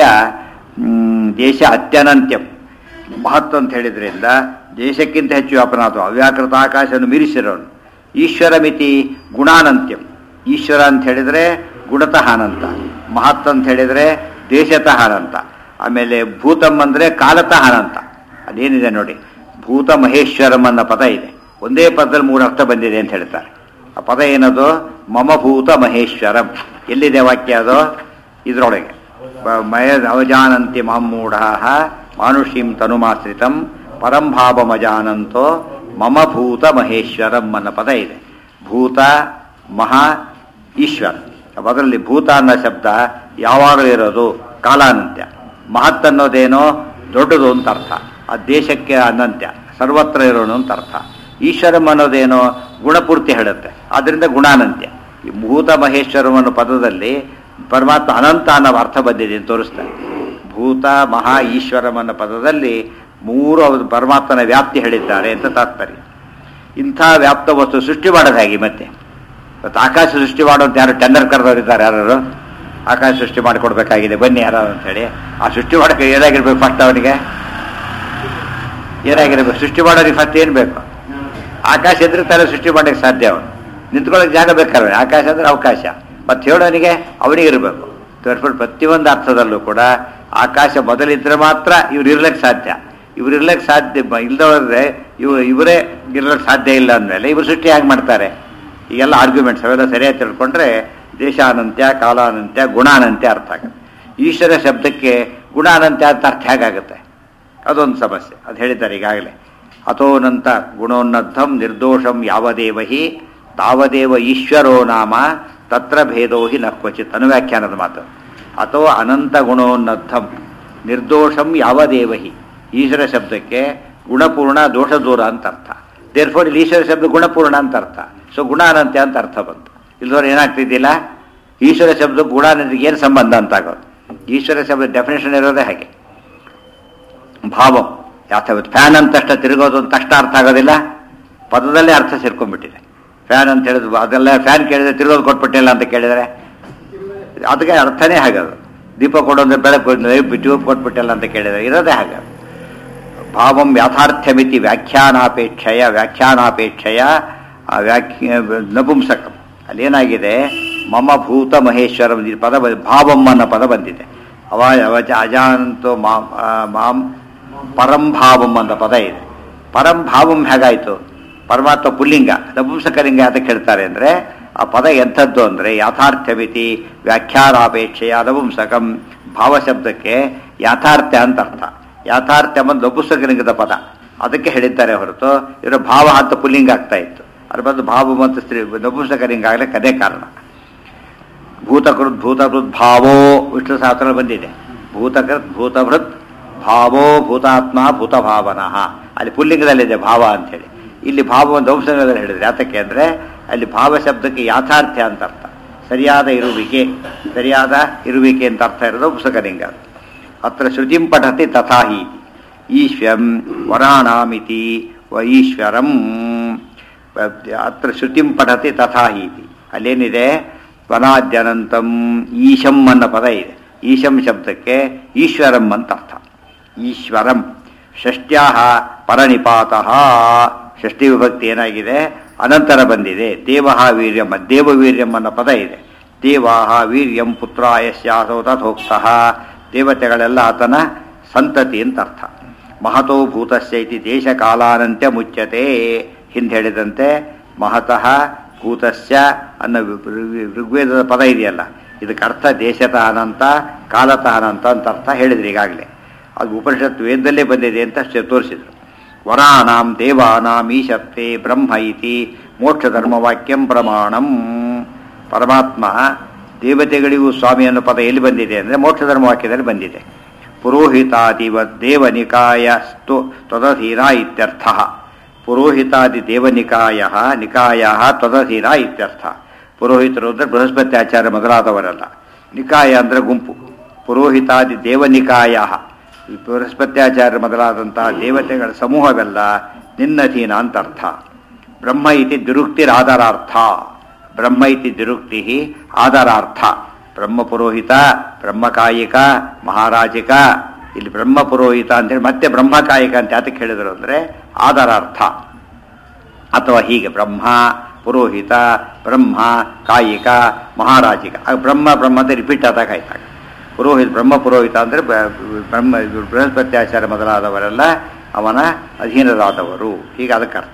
ಮ್, ದೇಶ ಅತ್ಯನಂತ್ಯಂ ಮಹತ್ ಅಂತ ಹೇಳಿದ್ರಿಂದ ದೇಶಕ್ಕಿಂತ ಹೆಚ್ಚು ವ್ಯಾಪನಾಥ ಅವ್ಯಾಕೃತ ಆಕಾಶವನ್ನು ಮೀರಿಸಿರೋನು ಈಶ್ವರ ಮಿತಿ ಗುಣಾನಂತ್ಯಂ ಈಶ್ವರ ಅಂತ ಹೇಳಿದ್ರೆ ಗುಣತಃ ಅನಂತ ಮಹತ್ ಅಂತ ಹೇಳಿದ್ರೆ ದೇಶತಃ ಅನಂತ ಆಮೇಲೆ ಭೂತಂ ಅಂದ್ರೆ ಕಾಲತಃ ಅನಂತ ಅದೇನಿದೆ ನೋಡಿ ಭೂತ ಮಹೇಶ್ವರಂ ಅನ್ನೋ ಪದ ಇದೆ ಒಂದೇ ಪದದಲ್ಲಿ ಮೂರು ಅರ್ಥ ಬಂದಿದೆ ಅಂತ ಹೇಳ್ತಾರೆ ಆ ಪದ ಏನದು ಮಮ ಭೂತ ಮಹೇಶ್ವರಂ ಎಲ್ಲಿದೆ ವಾಕ್ಯ ಅದು ಇದ್ರೊಳಗೆ ಬ- ಮಯ ಅವಜಾನಂತಿ ಮಹಮ್ಮೂಢ ಮಾನುಷೀಂ ತನುಮಾಶ್ರಿತಂ ಪರಂಭಾವಮಜಾನಂತೋ ಮಮ ಭೂತ ಮಹೇಶ್ವರಂ ಅನ್ನೋ ಪದ ಇದೆ ಭೂತ ಮಹಾ ಈಶ್ವರ ಅದರಲ್ಲಿ ಭೂತ ಅನ್ನೋ ಶಬ್ದ ಯಾವಾಗಲೂ ಇರೋದು ಕಾಲಾನಂತ್ಯ ಮಹತ್ ಅನ್ನೋದೇನೋ ದೊಡ್ಡದು ಅಂತ ಅರ್ಥ ಆ ದೇಶಕ್ಕೆ ಅನಂತ್ಯ ಸರ್ವತ್ರ ಇರೋನು ಅಂತ ಅರ್ಥ ಈಶ್ವರಂ ಅನ್ನೋದೇನೋ ಗುಣಪೂರ್ತಿ ಹೇಳುತ್ತೆ ಆದ್ದರಿಂದ ಗುಣಾನಂತ್ಯ ಈ ಭೂತ ಮಹೇಶ್ವರಂ ಅನ್ನೋ ಪದದಲ್ಲಿ ಪರಮಾತ್ಮ ಅನಂತ ಅನ್ನೋ ಅರ್ಥ ಬಂದಿದೆ ಅಂತ ತೋರಿಸ್ತಾರೆ ಭೂತ ಮಹಾ ಈಶ್ವರಂ ಅನ್ನೋ ಪದದಲ್ಲಿ ಮೂರು ಅವರು ಪರಮಾತ್ಮನ ವ್ಯಾಪ್ತಿ ಹೇಳಿದ್ದಾರೆ ಅಂತ ತಾತ್ಪರ್ಯ ಇಂಥ ವ್ಯಾಪ್ತ ವಸ್ತು ಸೃಷ್ಟಿ ಮಾಡೋದು ಹೇಗೆ ಮತ್ತೆ ಇವತ್ತು ಆಕಾಶ ಸೃಷ್ಟಿ ಮಾಡೋದು ಯಾರು ಟೆಂಡರ್ ಕರೆದವ್ರು ಇದ್ದಾರೆ ಯಾರು ಆಕಾಶ ಸೃಷ್ಟಿ ಮಾಡಿಕೊಡ್ಬೇಕಾಗಿದೆ ಬನ್ನಿ ಯಾರು ಅಂತೇಳಿ ಆ ಸೃಷ್ಟಿ ಮಾಡೋಕೆ ಏನಾಗಿರ್ಬೇಕು ಫಸ್ಟ್ ಅವನಿಗೆ ಏನಾಗಿರ್ಬೇಕು ಸೃಷ್ಟಿ ಮಾಡೋರಿಗೆ ಫಸ್ಟ್ ಏನು ಬೇಕು ಆಕಾಶ ಇದ್ರೆ ತಾನೇ ಸೃಷ್ಟಿ ಮಾಡೋಕ್ಕೆ ಸಾಧ್ಯ ಅವನು ನಿಂತ್ಕೊಳ್ಳೋಕೆ ಜಾಗ ಬೇಕಾದ್ರೆ ಆಕಾಶ ಅಂದ್ರೆ ಅವಕಾಶ ಮತ್ತೆ ಹೇಳೋನಿಗೆ ಅವನಿಗೆ ಇರಬೇಕು ತೋರ್ಸ್ಬಿಟ್ಟು ಪ್ರತಿಯೊಂದು ಅರ್ಥದಲ್ಲೂ ಕೂಡ ಆಕಾಶ ಮೊದಲಿದ್ರೆ ಮಾತ್ರ ಇವ್ರು ಇರ್ಲಿಕ್ಕೆ ಸಾಧ್ಯ ಇವ್ರು ಇರ್ಲಿಕ್ಕೆ ಸಾಧ್ಯ ಬ- ಇಲ್ದೇ ಹೋದ್ರೆ ಇವ್ ಇವರೇ ಇರ್ಲಿಕ್ಕೆ ಸಾಧ್ಯ ಇಲ್ಲ ಅಂದಮೇಲೆ ಇವರು ಸೃಷ್ಟಿ ಹೇಗೆ ಮಾಡ್ತಾರೆ ಈಗೆಲ್ಲ ಆರ್ಗ್ಯುಮೆಂಟ್ಸ್ ಅವೆಲ್ಲ ಸರಿಯಾಗಿ ತಿಳ್ಕೊಂಡ್ರೆ ದೇಶಾನಂತ್ಯ ಕಾಲಾನಂತ್ಯ ಗುಣಾನಂತ್ಯ ಅರ್ಥ ಆಗುತ್ತೆ ಈಶ್ವರ ಶಬ್ದಕ್ಕೆ ಗುಣಾನಂತ್ಯ ಅಂತ ಅರ್ಥ ಹೇಗಾಗುತ್ತೆ ಅದೊಂದು ಸಮಸ್ಯೆ ಅದು ಹೇಳಿದ್ದಾರೆ ಈಗಾಗಲೇ ಅಥೋನಂತ ಗುಣೋನ್ನದ್ಧಂ ನಿರ್ದೋಷಂ ಯಾವದೇವ ಹಿ ತಾವದೇವ ಈಶ್ವರೋ ನಾಮ ತತ್ರ ಭೇದೋ ಹಿ ನ ಕ್ವಚಿತ್ ಅನುವ್ಯಾಖ್ಯಾನದ ಮಾತು ಅಥೋ ಅನಂತ ಗುಣೋನ್ನದ್ಧಂ ನಿರ್ದೋಷಂ ಯಾವದೇವ ಹಿ ಈಶ್ವರ ಶಬ್ದಕ್ಕೆ ಗುಣಪೂರ್ಣ ದೋಷ ದೂರ ಅಂತ ಅರ್ಥ ದೇರ್ಫೋರ್ ಇಲ್ಲಿ ಈಶ್ವರ ಶಬ್ದ ಗುಣಪೂರ್ಣ ಅಂತ ಅರ್ಥ ಸೊ ಗುಣಾನಂತ್ಯ ಅಂತ ಅರ್ಥ ಬಂತು ಇಲ್ದವ್ರು ಏನಾಗ್ತಿದ್ದಿಲ್ಲ ಈಶ್ವರ ಶಬ್ದ ಗುಣಾನಂತಿಗೆ ಏನು ಸಂಬಂಧ ಅಂತ ಆಗೋದು ಈಶ್ವರ ಶಬ್ದ ಡೆಫಿನೇಷನ್ ಇರೋದೇ ಹಾಗೆ ಭಾವಂ ಯಾಥವ ಫ್ಯಾನ್ ಅಂತ ತಕ್ಷಣ ತಿರುಗೋದು ಅಂತ ತಕ್ಷಣ ಅರ್ಥ ಆಗೋದಿಲ್ಲ ಪದದಲ್ಲೇ ಅರ್ಥ ಸೇರ್ಕೊಂಡ್ಬಿಟ್ಟಿದೆ ಫ್ಯಾನ್ ಅಂತ ಹೇಳಿದ್ರು ಅದೆಲ್ಲ ಫ್ಯಾನ್ ಕೇಳಿದ್ರೆ ತಿರುಗೋದು ಕೊಟ್ಬಿಟ್ಟಿಲ್ಲ ಅಂತ ಕೇಳಿದರೆ ಅದಕ್ಕೆ ಅರ್ಥನೇ ಹಾಗದು ದೀಪ ಕೊಡೋದ್ರೆ ಬೆಳಕು ಟ್ಯೂಬ್ ಕೊಟ್ಬಿಟ್ಟಿಲ್ಲ ಅಂತ ಕೇಳಿದರೆ ಇರೋದೇ ಹಾಗೆ ಭಾವಂ ಯಾಥಾರ್ಥ್ಯಮಿತಿ ವ್ಯಾಖ್ಯಾನಾಪೇಕ್ಷೆಯ ವ್ಯಾಖ್ಯಾನಾಪೇಕ್ಷೆಯ ಆ ವ್ಯಾಖ್ಯ ನಪುಂಸಕಂ ಅಲ್ಲೇನಾಗಿದೆ ಮಮ ಭೂತ ಮಹೇಶ್ವರಂ ಈ ಪದ ಬ- ಭಾವಂ ಅನ್ನೋ ಪದ ಬಂದಿದೆ ಅವ ಅವಚ ಅಜಾನಂತೋ ಮಾಂ ಆ, ಮಾಂ ಪರಂಭಾವಂ ಅಂತ ಪದ ಇದೆ ಪರಂಭಾವಂ ಹೇಗಾಯಿತು ಪರಮಾತ್ಮ ಪುಲ್ಲಿಂಗ ನಪುಂಸಕಲಿಂಗ ಅಂತ ಹೇಳ್ತಾರೆ ಅಂದರೆ ಆ ಪದ ಎಂಥದ್ದು ಅಂದರೆ ಯಾಥಾರ್ಥ್ಯಮಿತಿ ವ್ಯಾಖ್ಯಾನಾಪೇಕ್ಷೆಯ ನಪುಂಸಕಂ ಭಾವಶಬ್ದಕ್ಕೆ ಯಾಥಾರ್ಥ್ಯ ಅಂತ ಅರ್ಥ ಯಾಥಾರ್ಥ್ಯ ಬಂದು ನಪುಂಸಕಲಿಂಗದ ಪದ ಅದಕ್ಕೆ ಹೇಳಿದ್ದಾರೆ ಹೊರತು ಇವರ ಭಾವ ಅಂತ ಪುಲ್ಲಿಂಗ ಆಗ್ತಾ ಇತ್ತು ಅದ್ರ ಬಂದು ಭಾವ ಮತ್ತು ಸ್ತ್ರೀ ನಪುಂಸಕಲಿಂಗ ಆಗಲಿಕ್ಕೆ ಅದೇ ಕಾರಣ ಭೂತಕೃತ್ ಭೂತಭೃತ್ ಭಾವೋ ವಿಷ್ಣು ಸಹಸ್ರ ಬಂದಿದೆ ಭೂತಕೃತ್ ಭೂತಭೃತ್ ಭಾವೋ ಭೂತಾತ್ಮ ಭೂತಭಾವನಃ ಅಲ್ಲಿ ಪುಲ್ಲಿಂಗದಲ್ಲಿದೆ ಭಾವ ಅಂತೇಳಿ ಇಲ್ಲಿ ಭಾವ ವಂಶದಲ್ಲಿ ಹೇಳಿದ್ರೆ ಯಾತಕ್ಕೆ ಅಂದರೆ ಅಲ್ಲಿ ಭಾವ ಶಬ್ದಕ್ಕೆ ಯಾಥಾರ್ಥ್ಯ ಅಂತ ಅರ್ಥ ಸರಿಯಾದ ಇರುವಿಕೆ ಸರಿಯಾದ ಇರುವಿಕೆ ಅಂತ ಅರ್ಥ ಇರೋದು ಪುಸ್ತಕಲಿಂಗ ಅತ್ರ ಶ್ರುತಿಂ ಪಠತಿ ತಥಾ ಹೀತಿ ಈಶ್ವಂ ವರಾಣಾಮಿತಿ ವ ಈಶ್ವರಂ ಅತ್ರ ಶ್ರುತಿಂ ಪಠತಿ ತಥಾ ಹೀತಿ ಅಲ್ಲೇನಿದೆ ವನಾದ್ಯನಂತಂ ಈಶಂ ಅನ್ನೋ ಪದ ಇದೆ ಈಶಂ ಶಬ್ದಕ್ಕೆ ಈಶ್ವರಂ ಅಂತ ಅರ್ಥ ಈಶ್ವರಂ ಷಷ್ಟ್ಯಾ ಪರನಿಪಾತಃ ಷಷ್ಠಿ ವಿಭಕ್ತಿ ಏನಾಗಿದೆ ಅನಂತರ ಬಂದಿದೆ ದೇವಃ ವೀರ್ಯಂ ದೇವವೀರ್ಯಂ ಅನ್ನೋ ಪದ ಇದೆ ದೇವಾಹ ವೀರ್ಯಂ ಪುತ್ರ ಯಶ್ಯಾಸೋ ತಥೋಕ್ತಃ ದೇವತೆಗಳೆಲ್ಲ ಆತನ ಸಂತತಿ ಅಂತ ಅರ್ಥ ಮಹತೋ ಭೂತಸ್ಯ ಇತಿ ದೇಶಕಾಲಾನಂತ್ಯ ಮುಚ್ಯತೆ ಹಿಂದೆ ಹೇಳಿದಂತೆ ಮಹತಃ ಭೂತಸ್ಯ ಅನ್ನೋ ವಿ- ವಿ- ಋಗ್ವೇದದ ಪದ ಇದೆಯಲ್ಲ ಇದಕ್ಕೆ ಅರ್ಥ ದೇಶತಃ ಅನಂತ ಕಾಲತಃ ಅನಂತ ಅಂತ ಅರ್ಥ ಹೇಳಿದ್ರು ಈಗಾಗಲೇ ಅದು ಉಪನಿಷತ್ ವೇದದಲ್ಲೇ ಬಂದಿದೆ ಅಂತ ಶ- ತೋರಿಸಿದ್ರು ವರಾಣಾಂ ದೇವಾನಾಂ ಈಶತ್ವೆ ಬ್ರಹ್ಮ ಇತಿ ಮೋಕ್ಷ ಧರ್ಮವಾಕ್ಯಂ ಪ್ರಮಾಣಂ ಪರಮಾತ್ಮ ದೇವತೆಗಳಿಗೂ ಸ್ವಾಮಿ ಅನ್ನೋ ಪದ ಎಲ್ಲಿ ಬಂದಿದೆ ಅಂದರೆ ಮೋಕ್ಷ ಧರ್ಮವಾಕ್ಯದಲ್ಲಿ ಬಂದಿದೆ ಪುರೋಹಿತಾದಿವ ದೇವನಿಕಾಯ ಸ್ತು ತ್ವದಧೀರ ಇತ್ಯರ್ಥ ಪುರೋಹಿತಾದಿ ದೇವನಿಕಾಯ ನಿಕಾಯ ತ್ವದಧೀರ ಇತ್ಯರ್ಥ ಪುರೋಹಿತರು ಅಂದರೆ ಬೃಹಸ್ಪತಿ ಆಚಾರ್ಯ ಮೊದಲಾದವರಲ್ಲ ನಿಕಾಯ ಅಂದರೆ ಗುಂಪು ಪುರೋಹಿತಾದಿ ದೇವನಿಕಾಯ ಬೃಹಸ್ಪತ್ಯಾಚಾರ್ಯ ಮೊದಲಾದಂತಹ ದೇವತೆಗಳ ಸಮೂಹವೆಲ್ಲ ನಿನ್ನಧೀನ ಅಂತ ಅರ್ಥ ಬ್ರಹ್ಮ ಇತಿ ದುರುಕ್ತಿರಾಧಾರಾರ್ಥ ಬ್ರಹ್ಮ ಇತಿ ದುರುಕ್ತಿ ಆಧಾರಾರ್ಥ ಬ್ರಹ್ಮ ಪುರೋಹಿತ ಬ್ರಹ್ಮಕಾಯಿಕ ಮಹಾರಾಜಿಕ ಇಲ್ಲಿ ಬ್ರಹ್ಮ ಪುರೋಹಿತ ಅಂತೇಳಿ ಮತ್ತೆ ಬ್ರಹ್ಮಕಾಯಿಕ ಅಂತ ಯಾತಕ್ಕೆ ಹೇಳಿದರು ಅಂದರೆ ಆಧಾರಾರ್ಥ ಅಥವಾ ಹೀಗೆ ಬ್ರಹ್ಮ ಪುರೋಹಿತ ಬ್ರಹ್ಮ ಕಾಯಿಕ ಮಹಾರಾಜಿಕ ಆಗ ಬ್ರಹ್ಮ ಬ್ರಹ್ಮ ಅಂತ ರಿಪೀಟ್ ಆದಾಗ ಆಯ್ತಾಗ ಪುರೋಹಿತ ಬ್ರಹ್ಮ ಪುರೋಹಿತ ಅಂದರೆ ಬ್ರಹ್ಮ ಇವ್ರು ಬೃಹಸ್ಪತ್ಯಾಚಾರ್ಯ ಮೊದಲಾದವರೆಲ್ಲ ಅವನ ಅಧೀನರಾದವರು ಹೀಗೆ ಅದಕ್ಕೆ ಅರ್ಥ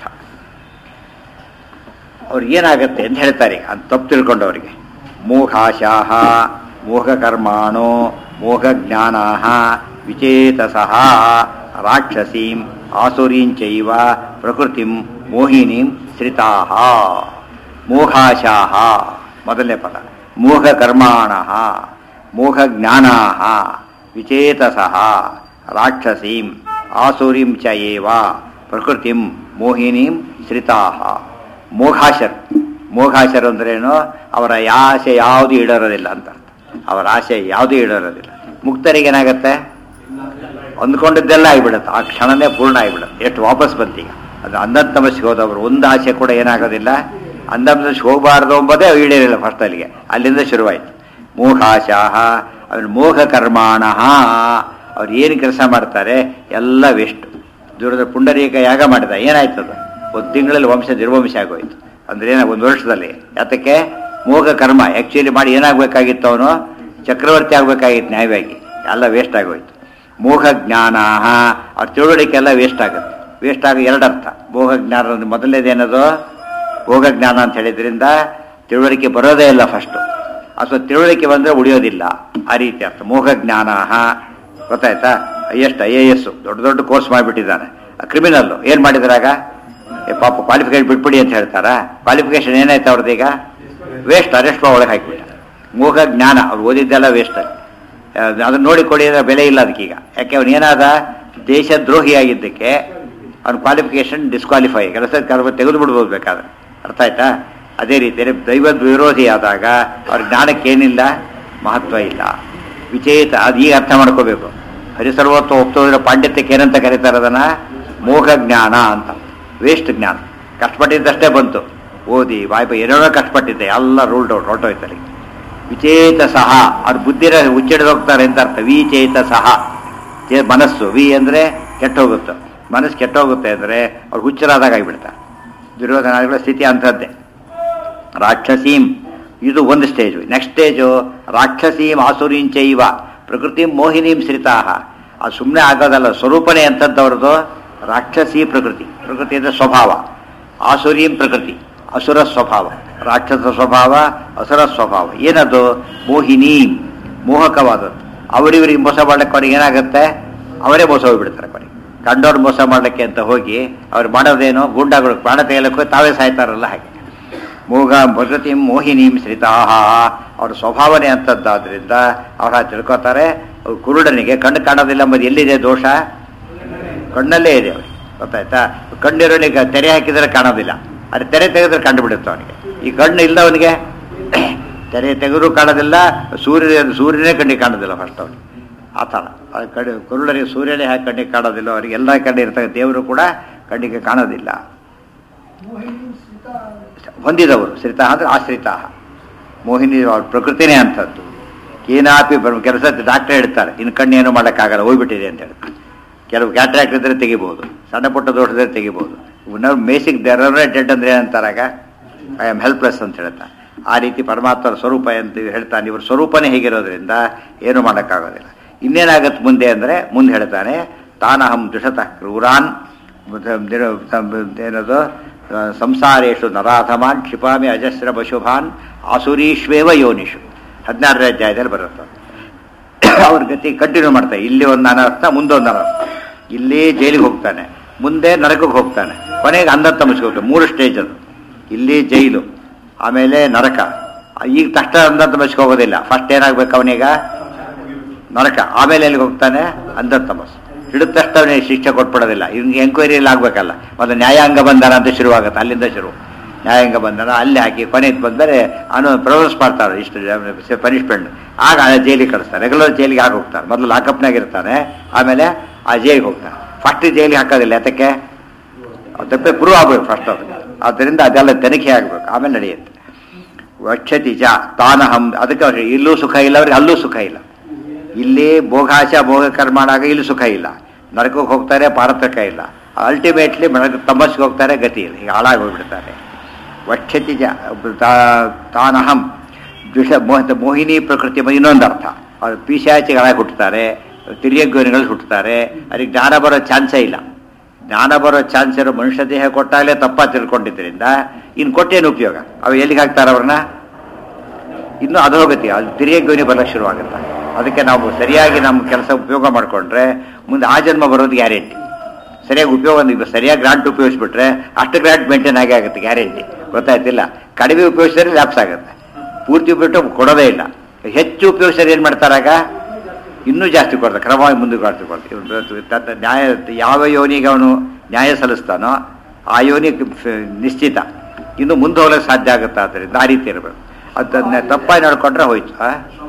ಅವ್ರಿಗೆ ಏನಾಗತ್ತೆ ಅಂತ ಹೇಳ್ತಾರೆ ಅಂತ ತಪ್ಪು ತಿಳ್ಕೊಂಡವರಿಗೆ ಮೋಘಾಶಾಹ ಮೋಘಕರ್ಮಾಣೋ ಮೋಘಜ್ಞಾನಾಹ ವಿಚೇತಸಃ ರಾಕ್ಷಸೀಂ ಆಸುರೀಂಚೈವ ಪ್ರಕೃತಿಂ ಮೋಹಿನೀಂ ಶ್ರಿತಾಹ ಮೋಘಾಶಾಹ ಮೊದಲನೇ ಪದ ಮೋಘಕರ್ಮಾಣಃ ಮೋಘಜ್ಞಾನಾಹ ವಿಚೇತಸಃ ರಾಕ್ಷಸೀಂ ಆಸುರೀಂ ಚ ಏವ ಪ್ರಕೃತಿಂ ಮೋಹಿನೀಂ ಶ್ರಿತಾಹ ಮೋಘಾಶರ್ ಮೋಘಾಶರು ಅಂದ್ರೇನು ಅವರ ಆಸೆ ಯಾವುದು ಈಡೇರೋದಿಲ್ಲ ಅಂತ ಅರ್ಥ ಅವರ ಆಸೆ ಯಾವುದೂ ಈಡೇರೋದಿಲ್ಲ ಮುಕ್ತರಿಗೆ ಏನಾಗತ್ತೆ ಅಂದ್ಕೊಂಡಿದ್ದೆಲ್ಲ ಆಗಿಬಿಡುತ್ತೆ ಆ ಕ್ಷಣನೇ ಪೂರ್ಣ ಆಗಿಬಿಡುತ್ತೆ ಎಷ್ಟು ವಾಪಸ್ ಬಂತೀಗ ಅದು ಅಂಧಂತಮಸ್ಸಿಗೆ ಹೋದವರು ಒಂದು ಆಸೆ ಕೂಡ ಏನಾಗೋದಿಲ್ಲ ಅಂಧಂತಮಸ್ಸಿಗೆ ಹೋಗಬಾರ್ದು ಎಂಬುದೇ ಈಡೇರಿಲ್ಲ ಫಸ್ಟ್ ಅಲ್ಲಿಗೆ ಅಲ್ಲಿಂದ ಶುರುವಾಯಿತು ಮೋಘಾಶಾಹ ಅವ್ರು ಮೋಘ ಕರ್ಮಾಣಃ ಅವ್ರು ಏನು ಕೆಲಸ ಮಾಡ್ತಾರೆ ಎಲ್ಲ ವೇಸ್ಟ್ ದೂರದ ಪುಂಡರೀಕ ಯಾಗ ಮಾಡಿದ ಏನಾಯ್ತದ ಒಂದು ತಿಂಗಳಲ್ಲಿ ವಂಶ ನಿರ್ವಂಶ ಆಗೋಯ್ತು ಅಂದ್ರೆ ಏನ ಒಂದು ವರ್ಷದಲ್ಲಿ ಯಾತಕ್ಕೆ ಮೋಹ ಕರ್ಮ ಆ್ಯಕ್ಚುಲಿ ಮಾಡಿ ಏನಾಗಬೇಕಾಗಿತ್ತು ಅವನು ಚಕ್ರವರ್ತಿ ಆಗಬೇಕಾಗಿತ್ತು ನ್ಯಾಯವಾಗಿ ಎಲ್ಲ ವೇಸ್ಟ್ ಆಗೋಯ್ತು ಮೋಹ ಜ್ಞಾನ ಅವ್ರ ತಿಳುವಳಿಕೆ ಎಲ್ಲ ವೇಸ್ಟ್ ಆಗುತ್ತೆ ವೇಸ್ಟ್ ಆಗ ಎರಡರ್ಥ ಮೋಹ ಜ್ಞಾನ ಅಂದ್ರೆ ಮೊದಲನೇದೇನದು ಭೋಗ ಜ್ಞಾನ ಅಂತ ಹೇಳಿದ್ರಿಂದ ತಿಳುವಳಿಕೆ ಬರೋದೇ ಇಲ್ಲ ಫಸ್ಟು ಅಥವಾ ತಿಳುವಳಿಕೆ ಬಂದರೆ ಉಳಿಯೋದಿಲ್ಲ ಆ ರೀತಿ ಅರ್ಥ ಮೋಹ ಜ್ಞಾನ ಗೊತ್ತಾಯ್ತಾ ಎಷ್ಟು ಐ ಎ ಎಸ್ ದೊಡ್ಡ ದೊಡ್ಡ ಕೋರ್ಸ್ ಮಾಡಿಬಿಟ್ಟಿದ್ದಾನೆ ಕ್ರಿಮಿನಲ್ಲು ಏನು ಮಾಡಿದ್ರಾಗ ಏ ಪಾಪ ಕ್ವಾಲಿಫಿಕೇಶನ್ ಬಿಟ್ಬಿಡಿ ಅಂತ ಹೇಳ್ತಾರಾ ಕ್ವಾಲಿಫಿಕೇಶನ್ ಏನಾಯ್ತು ಅವ್ರದ್ದೀಗ ವೇಸ್ಟ್ ಅರೆಸ್ಟ್ ಒಳಗೆ ಹಾಕಿಬಿಟ್ಟ ಮೋಹ ಜ್ಞಾನ ಅವ್ರು ಓದಿದ್ದೆಲ್ಲ ವೇಸ್ಟ್ ಅಲ್ಲಿ ಅದನ್ನ ನೋಡಿ ಕೊಡಿ ಅಂದ್ರೆ ಬೆಲೆ ಇಲ್ಲ ಅದಕ್ಕೀಗ ಯಾಕೆ ಅವನು ಏನಾದ ದೇಶದ್ರೋಹಿಯಾಗಿದ್ದಕ್ಕೆ ಅವ್ನ ಕ್ವಾಲಿಫಿಕೇಶನ್ ಡಿಸ್ಕ್ವಾಲಿಫೈ ಕೆಲಸ ಕರ್ಮ ತೆಗೆದು ಬಿಡ್ಬೋದು ಬೇಕಾದ್ರೆ ಅರ್ಥ ಆಯ್ತಾ ಅದೇ ರೀತಿ ದೈವ ವಿರೋಧಿ ಆದಾಗ ಅವ್ರ ಜ್ಞಾನಕ್ಕೆ ಏನಿಲ್ಲ ಮಹತ್ವ ಇಲ್ಲ ವಿಚೇತ ಅದು ಈಗ ಅರ್ಥ ಮಾಡ್ಕೋಬೇಕು ಹರಿಸರ್ವತ್ವ ಒಪ್ತೋದ್ರ ಪಾಂಡಿತ್ಯಕ್ಕೆ ಏನಂತ ಕರೀತಾರೆ ಅದನ್ನ ಮೋಹ ಜ್ಞಾನ ಅಂತ ವೇಸ್ಟ್ ಜ್ಞಾನ ಕಷ್ಟಪಟ್ಟಿದ್ದಷ್ಟೇ ಬಂತು ಓದಿ ವಾಯ್ಪ ಏನೇನೋ ಕಷ್ಟಪಟ್ಟಿದ್ದೆ ಎಲ್ಲ ರೂಲ್ಡ್ ಔಟ್ ಹೊರಟೋಯ್ತಲ್ಲಿ ವಿಚೇತ ಸಹ ಅವ್ರ ಬುದ್ಧಿರ ಹುಚ್ಚಿಡಿದು ಹೋಗ್ತಾರೆ ಅಂತ ಅರ್ಥ ವಿಚೇತ ಸಹ ಚೇ- ಮನಸ್ಸು ವಿ ಅಂದರೆ ಕೆಟ್ಟೋಗುತ್ತೆ ಮನಸ್ಸು ಕೆಟ್ಟೋಗುತ್ತೆ ಅಂದರೆ ಅವ್ರು ಹುಚ್ಚರಾದಾಗ ಆಗಿಬಿಡ್ತಾರೆ ದುರ್ಯೋಧನಾದಿಗಳ ಸ್ಥಿತಿ ಅಂಥದ್ದೇ ರಾಕ್ಷಸೀಂ ಇದು ಒಂದು ಸ್ಟೇಜು ನೆಕ್ಸ್ಟ್ ಸ್ಟೇಜು ರಾಕ್ಷಸೀಂ ಆಸುರೀಂಚೈವ ಪ್ರಕೃತಿ ಮೋಹಿನೀಂ ಶ್ರಿತಾಹ ಅದು ಸುಮ್ಮನೆ ಆಗೋದಲ್ಲ ಸ್ವರೂಪನೇ ಅಂಥದ್ದವ್ರದ್ದು ರಾಕ್ಷಸೀ ಪ್ರಕೃತಿ ಪ್ರಕೃತಿ ಅಂದರೆ ಸ್ವಭಾವ ಆಸುರೀಂ ಪ್ರಕೃತಿ ಅಸುರ ಸ್ವಭಾವ ರಾಕ್ಷಸ ಸ್ವಭಾವ ಅಸುರ ಸ್ವಭಾವ ಏನದು ಮೋಹಿನೀಂ ಮೋಹಕವಾದದ್ದು ಅವರಿವರಿಗೆ ಮೋಸ ಮಾಡ್ಲಿಕ್ಕೆ ಅವ್ರಿಗೆ ಏನಾಗುತ್ತೆ ಅವರೇ ಮೋಸ ಹೋಗ್ಬಿಡ್ತಾರೆ ಕೊನೆಗೆ ಕಂಡವ್ರು ಮೋಸ ಮಾಡ್ಲಿಕ್ಕೆ ಅಂತ ಹೋಗಿ ಅವ್ರು ಮಾಡೋದೇನು ಗುಂಡಗಳು ಪ್ರಾಣ ತೆಗೆಯಲಿಕ್ಕೆ ಹೋಗಿ ತಾವೇ ಸಾಯ್ತಾರಲ್ಲ ಹಾಗೆ ಮೋಗ ಪ್ರಕೃತಿ ಮೋಹಿನೀಂ ಶ್ರಿತಾಹ ಅವ್ರ ಸ್ವಭಾವನೆ ಅಂತದ್ದಾದ್ರಿಂದ ಅವ್ರ ತಿಳ್ಕೊತಾರೆ ಅವ್ರು ಕುರುಡನಿಗೆ ಕಣ್ಣು ಕಾಣೋದಿಲ್ಲ ಎಂಬುದು ಎಲ್ಲಿದೆ ದೋಷ ಕಣ್ಣಲ್ಲೇ ಇದೆ ಅವ್ರಿಗೆ ಗೊತ್ತಾಯ್ತಾ ಕಣ್ಣಿರೋನಿಗೆ ತೆರೆ ಹಾಕಿದರೆ ಕಾಣೋದಿಲ್ಲ ಅದು ತೆರೆ ತೆಗೆದ್ರೆ ಕಂಡು ಬಿಡುತ್ತೆ ಅವನಿಗೆ ಈ ಕಣ್ಣು ಇಲ್ಲವನಿಗೆ ತೆರೆ ತೆಗೆದ್ರೂ ಕಾಣೋದಿಲ್ಲ ಸೂರ್ಯ ಸೂರ್ಯನೇ ಕಣ್ಣಿಗೆ ಕಾಣೋದಿಲ್ಲ ಫಸ್ಟ್ ಅವನಿಗೆ ಆ ಥರ ಅದು ಕಡೆ ಕುರುಡರಿಗೆ ಸೂರ್ಯನೇ ಹಾಕಿ ಕಣ್ಣಿಗೆ ಕಾಣೋದಿಲ್ಲ ಅವರಿಗೆ ಎಲ್ಲ ಕಡೆ ಇರ್ತಕ್ಕ ದೇವರು ಕೂಡ ಕಣ್ಣಿಗೆ ಕಾಣೋದಿಲ್ಲ ಹೊಂದಿದವರು ಶ್ರಿತ ಅಂದ್ರೆ ಆಶ್ರಿತ ಮೋಹಿನಿ ಅವ್ರ ಪ್ರಕೃತಿನೇ ಅಂಥದ್ದು ಏನಾಪಿ ಬರ್ ಕೆಲಸ ಡಾಕ್ಟರ್ ಹೇಳ್ತಾರೆ ಇನ್ನು ಕಣ್ಣು ಏನು ಮಾಡೋಕ್ಕಾಗಲ್ಲ ಹೋಗ್ಬಿಟ್ಟಿದೆ ಅಂತ ಹೇಳ್ತಾರೆ ಕೆಲವು ಕ್ಯಾಟ್ರಾಕ್ಟ್ ಇದ್ರೆ ತೆಗಿಬೋದು ಸಣ್ಣ ಪುಟ್ಟ ದೋಷದ್ರೆ ತೆಗಿಬೋದು ನಾವು ಮೇಸಿಕ್ ದೆರರೇ ಡೆಡ್ ಅಂದ್ರೆ ಏನಂತಾರಾಗ ಐ ಆಮ್ ಹೆಲ್ಪ್ಲೆಸ್ ಅಂತ ಹೇಳ್ತಾ ಆ ರೀತಿ ಪರಮಾತ್ಮರ ಸ್ವರೂಪ ಅಂತ ಹೇಳ್ತಾನೆ ಇವ್ರ ಸ್ವರೂಪನೇ ಹೇಗಿರೋದ್ರಿಂದ ಏನು ಮಾಡೋಕ್ಕಾಗೋದಿಲ್ಲ ಇನ್ನೇನಾಗತ್ತೆ ಮುಂದೆ ಅಂದರೆ ಮುಂದೆ ಹೇಳ್ತಾನೆ ತಾನಹಂ ದುಷತಃ ಕ್ರೂರಾನ್ ಏನದು ಸಂಸಾರೇಶು ನರಾಧಮಾನ್ ಕ್ಷಿಪಾಮಿ ಅಜಸ್ರ ಪಶುಭಾನ್ ಆಸುರೀಶ್ವೇವ ಯೋನಿಷು ಹದಿನಾರನೇ ಅಧ್ಯಾಯದಲ್ಲಿ ಬರುತ್ತೆ ಅವ್ರ ಗತಿ ಕಂಟಿನ್ಯೂ ಮಾಡ್ತಾರೆ ಇಲ್ಲಿ ಒಂದು ಅನರ್ಥ ಮುಂದೊಂದು ಅನರ್ಥ ಇಲ್ಲಿ ಜೈಲಿಗೆ ಹೋಗ್ತಾನೆ ಮುಂದೆ ನರಕಕ್ಕೆ ಹೋಗ್ತಾನೆ ಕೊನೆಗೆ ಅಂಧ ತಮಸ್ಗೆ ಹೋಗ್ತಾನೆ ಮೂರು ಸ್ಟೇಜ್ ಅದು ಇಲ್ಲಿ ಜೈಲು ಆಮೇಲೆ ನರಕ ಈಗ ತಕ್ಷಣ ಅಂಧ ತಮಸ್ಗೆ ಹೋಗೋದಿಲ್ಲ ಫಸ್ಟ್ ಏನಾಗ್ಬೇಕು ಅವನೀಗ ನರಕ ಆಮೇಲೆ ಎಲ್ಲಿಗೆ ಹೋಗ್ತಾನೆ ಅಂಧ ತಮಸ್ ಹಿಡಿದ ತಕ್ಷಣ ಅವನಿಗೆ ಶಿಕ್ಷೆ ಕೊಟ್ಬಿಡೋದಿಲ್ಲ ಇವ್ನಿಗೆ ಎಂಕ್ವೈರಿಯಲ್ಲಿ ಆಗ್ಬೇಕಲ್ಲ ಮೊದಲು ನ್ಯಾಯಾಂಗ ಬಂಧನ ಅಂತ ಶುರುವಾಗುತ್ತೆ ಅಲ್ಲಿಂದ ಶುರು ನ್ಯಾಯಾಂಗ ಬಂಧನ ಅಲ್ಲಿ ಹಾಕಿ ಕೊನೆಗೆ ಬಂದರೆ ಅವನು ಪ್ರೊಸೆಸ್ ಮಾಡ್ತಾರೆ ಇಷ್ಟು ಪನಿಷ್ಮೆಂಟ್ ಆಗ ಜೈಲಿಗೆ ಕಳಿಸ್ತಾರೆ ರೆಗ್ಯುಲರ್ ಜೈಲಿಗೆ ಆಗಿ ಹೋಗ್ತಾರೆ ಮೊದಲು ಲಾಕಪ್ನಾಗ ಇರ್ತಾನೆ ಆಮೇಲೆ ಆ ಜೈಲಿಗೆ ಹೋಗ್ತಾನೆ ಫಸ್ಟ್ ಜೈಲಿಗೆ ಹಾಕೋದಿಲ್ಲ ಯಾತಕ್ಕೆ ಅವ್ನು ತಪ್ಪೆ ಪ್ರೂವ್ ಆಗ್ಬೇಕು ಫಸ್ಟ್ ಅದು ಆದ್ದರಿಂದ ಅದೆಲ್ಲ ತನಿಖೆ ಆಗಬೇಕು ಆಮೇಲೆ ನಡೆಯುತ್ತೆ ವಕ್ಷತಿ ಚ ತಾನಹಂ ಅದಕ್ಕೆ ಅವ್ರಿಗೆ ಇಲ್ಲೂ ಸುಖ ಇಲ್ಲ ಅವ್ರಿಗೆ ಅಲ್ಲೂ ಸುಖ ಇಲ್ಲ ಇಲ್ಲಿ ಭೋಗಾಶ ಭೋಗ ಕರ್ಮಾಡಾಗ ಇಲ್ಲಿ ಸುಖ ಇಲ್ಲ ನರಕಕ್ಕೆ ಹೋಗ್ತಾರೆ ಪಾರತಕ ಇಲ್ಲ ಅಲ್ಟಿಮೇಟ್ಲಿ ತಮ್ಮಸ್ಗೆ ಹೋಗ್ತಾರೆ ಗತಿ ಇಲ್ಲ ಈಗ ಹಾಳಾಗಿ ಹೋಗ್ಬಿಡ್ತಾರೆ ವಕ್ಷತಿ ಜ ತಾ- ತಾನಹಂ ದ್ವಿಷ ಮೋಹ ಮೋಹಿನಿ ಪ್ರಕೃತಿ ಎಂಬ ಇನ್ನೊಂದು ಅರ್ಥ ಅವ್ರು ಪಿಶಾಚಿಗಳಾಗಿ ಹುಟ್ಟುತ್ತಾರೆ ತಿರಿಯಗ್ಗೋನಿಗಳು ಹುಟ್ಟುತ್ತಾರೆ ಅದಕ್ಕೆ ಜ್ಞಾನ ಬರೋ ಚಾನ್ಸೇ ಇಲ್ಲ ಜ್ಞಾನ ಬರೋ ಚಾನ್ಸ್ ಇರೋ ಮನುಷ್ಯ ದೇಹ ಕೊಟ್ಟಾಗಲೇ ತಪ್ಪ ತಿಳ್ಕೊಂಡಿದ್ದರಿಂದ ಇನ್ನು ಕೊಟ್ಟೇನು ಉಪಯೋಗ ಅವು ಎಲ್ಲಿಗೆ ಹಾಕ್ತಾರೆ ಅವ್ರನ್ನ ಇನ್ನೂ ಅಧೋಗತಿ ಅದು ತಿರಿಯಗ್ಗೋನಿ ಬರಕ್ಕೆ ಶುರುವಾಗುತ್ತೆ ಅದಕ್ಕೆ ನಾವು ಸರಿಯಾಗಿ ನಮ್ಮ ಕೆಲಸ ಉಪಯೋಗ ಮಾಡಿಕೊಂಡ್ರೆ ಮುಂದೆ ಆ ಜನ್ಮ ಬರೋದು ಗ್ಯಾರಂಟಿ ಸರಿಯಾಗಿ ಉಪಯೋಗ ಈಗ ಸರಿಯಾಗಿ ಗ್ರಾಂಟ್ ಉಪಯೋಗಿಸ್ಬಿಟ್ರೆ ಅಷ್ಟು ಗ್ರಾಂಟ್ ಮೇಂಟೈನ್ ಆಗೇ ಆಗುತ್ತೆ ಗ್ಯಾರಂಟಿ ಗೊತ್ತಾಯ್ತಿಲ್ಲ ಕಡಿಮೆ ಉಪಯೋಗಿಸಿದ್ರೆ ಲ್ಯಾಪ್ಸ್ ಆಗುತ್ತೆ ಪೂರ್ತಿ ಉಪಯೋಗ ಕೊಡೋದೇ ಇಲ್ಲ ಹೆಚ್ಚು ಉಪಯೋಗಿಸಿದ್ರೆ ಏನು ಮಾಡ್ತಾರಾಗ ಇನ್ನೂ ಜಾಸ್ತಿ ಕೊಡ್ತಾರೆ ಕ್ರಮವಾಗಿ ಮುಂದೆ ಕೊಡ್ತಾರೆ ಕೊಡ್ತಾರೆ ಇವ್ನು ತನ್ನ ನ್ಯಾಯ ಯಾವ ಯೋನಿಗೆ ಅವನು ನ್ಯಾಯ ಸಲ್ಲಿಸ್ತಾನೋ ಆ ಯೋನಿ ನಿಶ್ಚಿತ ಇನ್ನು ಮುಂದೆ ಹೋಗಲಿಕ್ಕೆ ಸಾಧ್ಯ ಆಗುತ್ತೆ ಆದ್ದರಿಂದ ಆ ರೀತಿ ಇರಬೇಕು ಅದನ್ನ ತಪ್ಪಾಗಿ ನಡ್ಕೊಂಡ್ರೆ ಹೋಯ್ತು ಆ?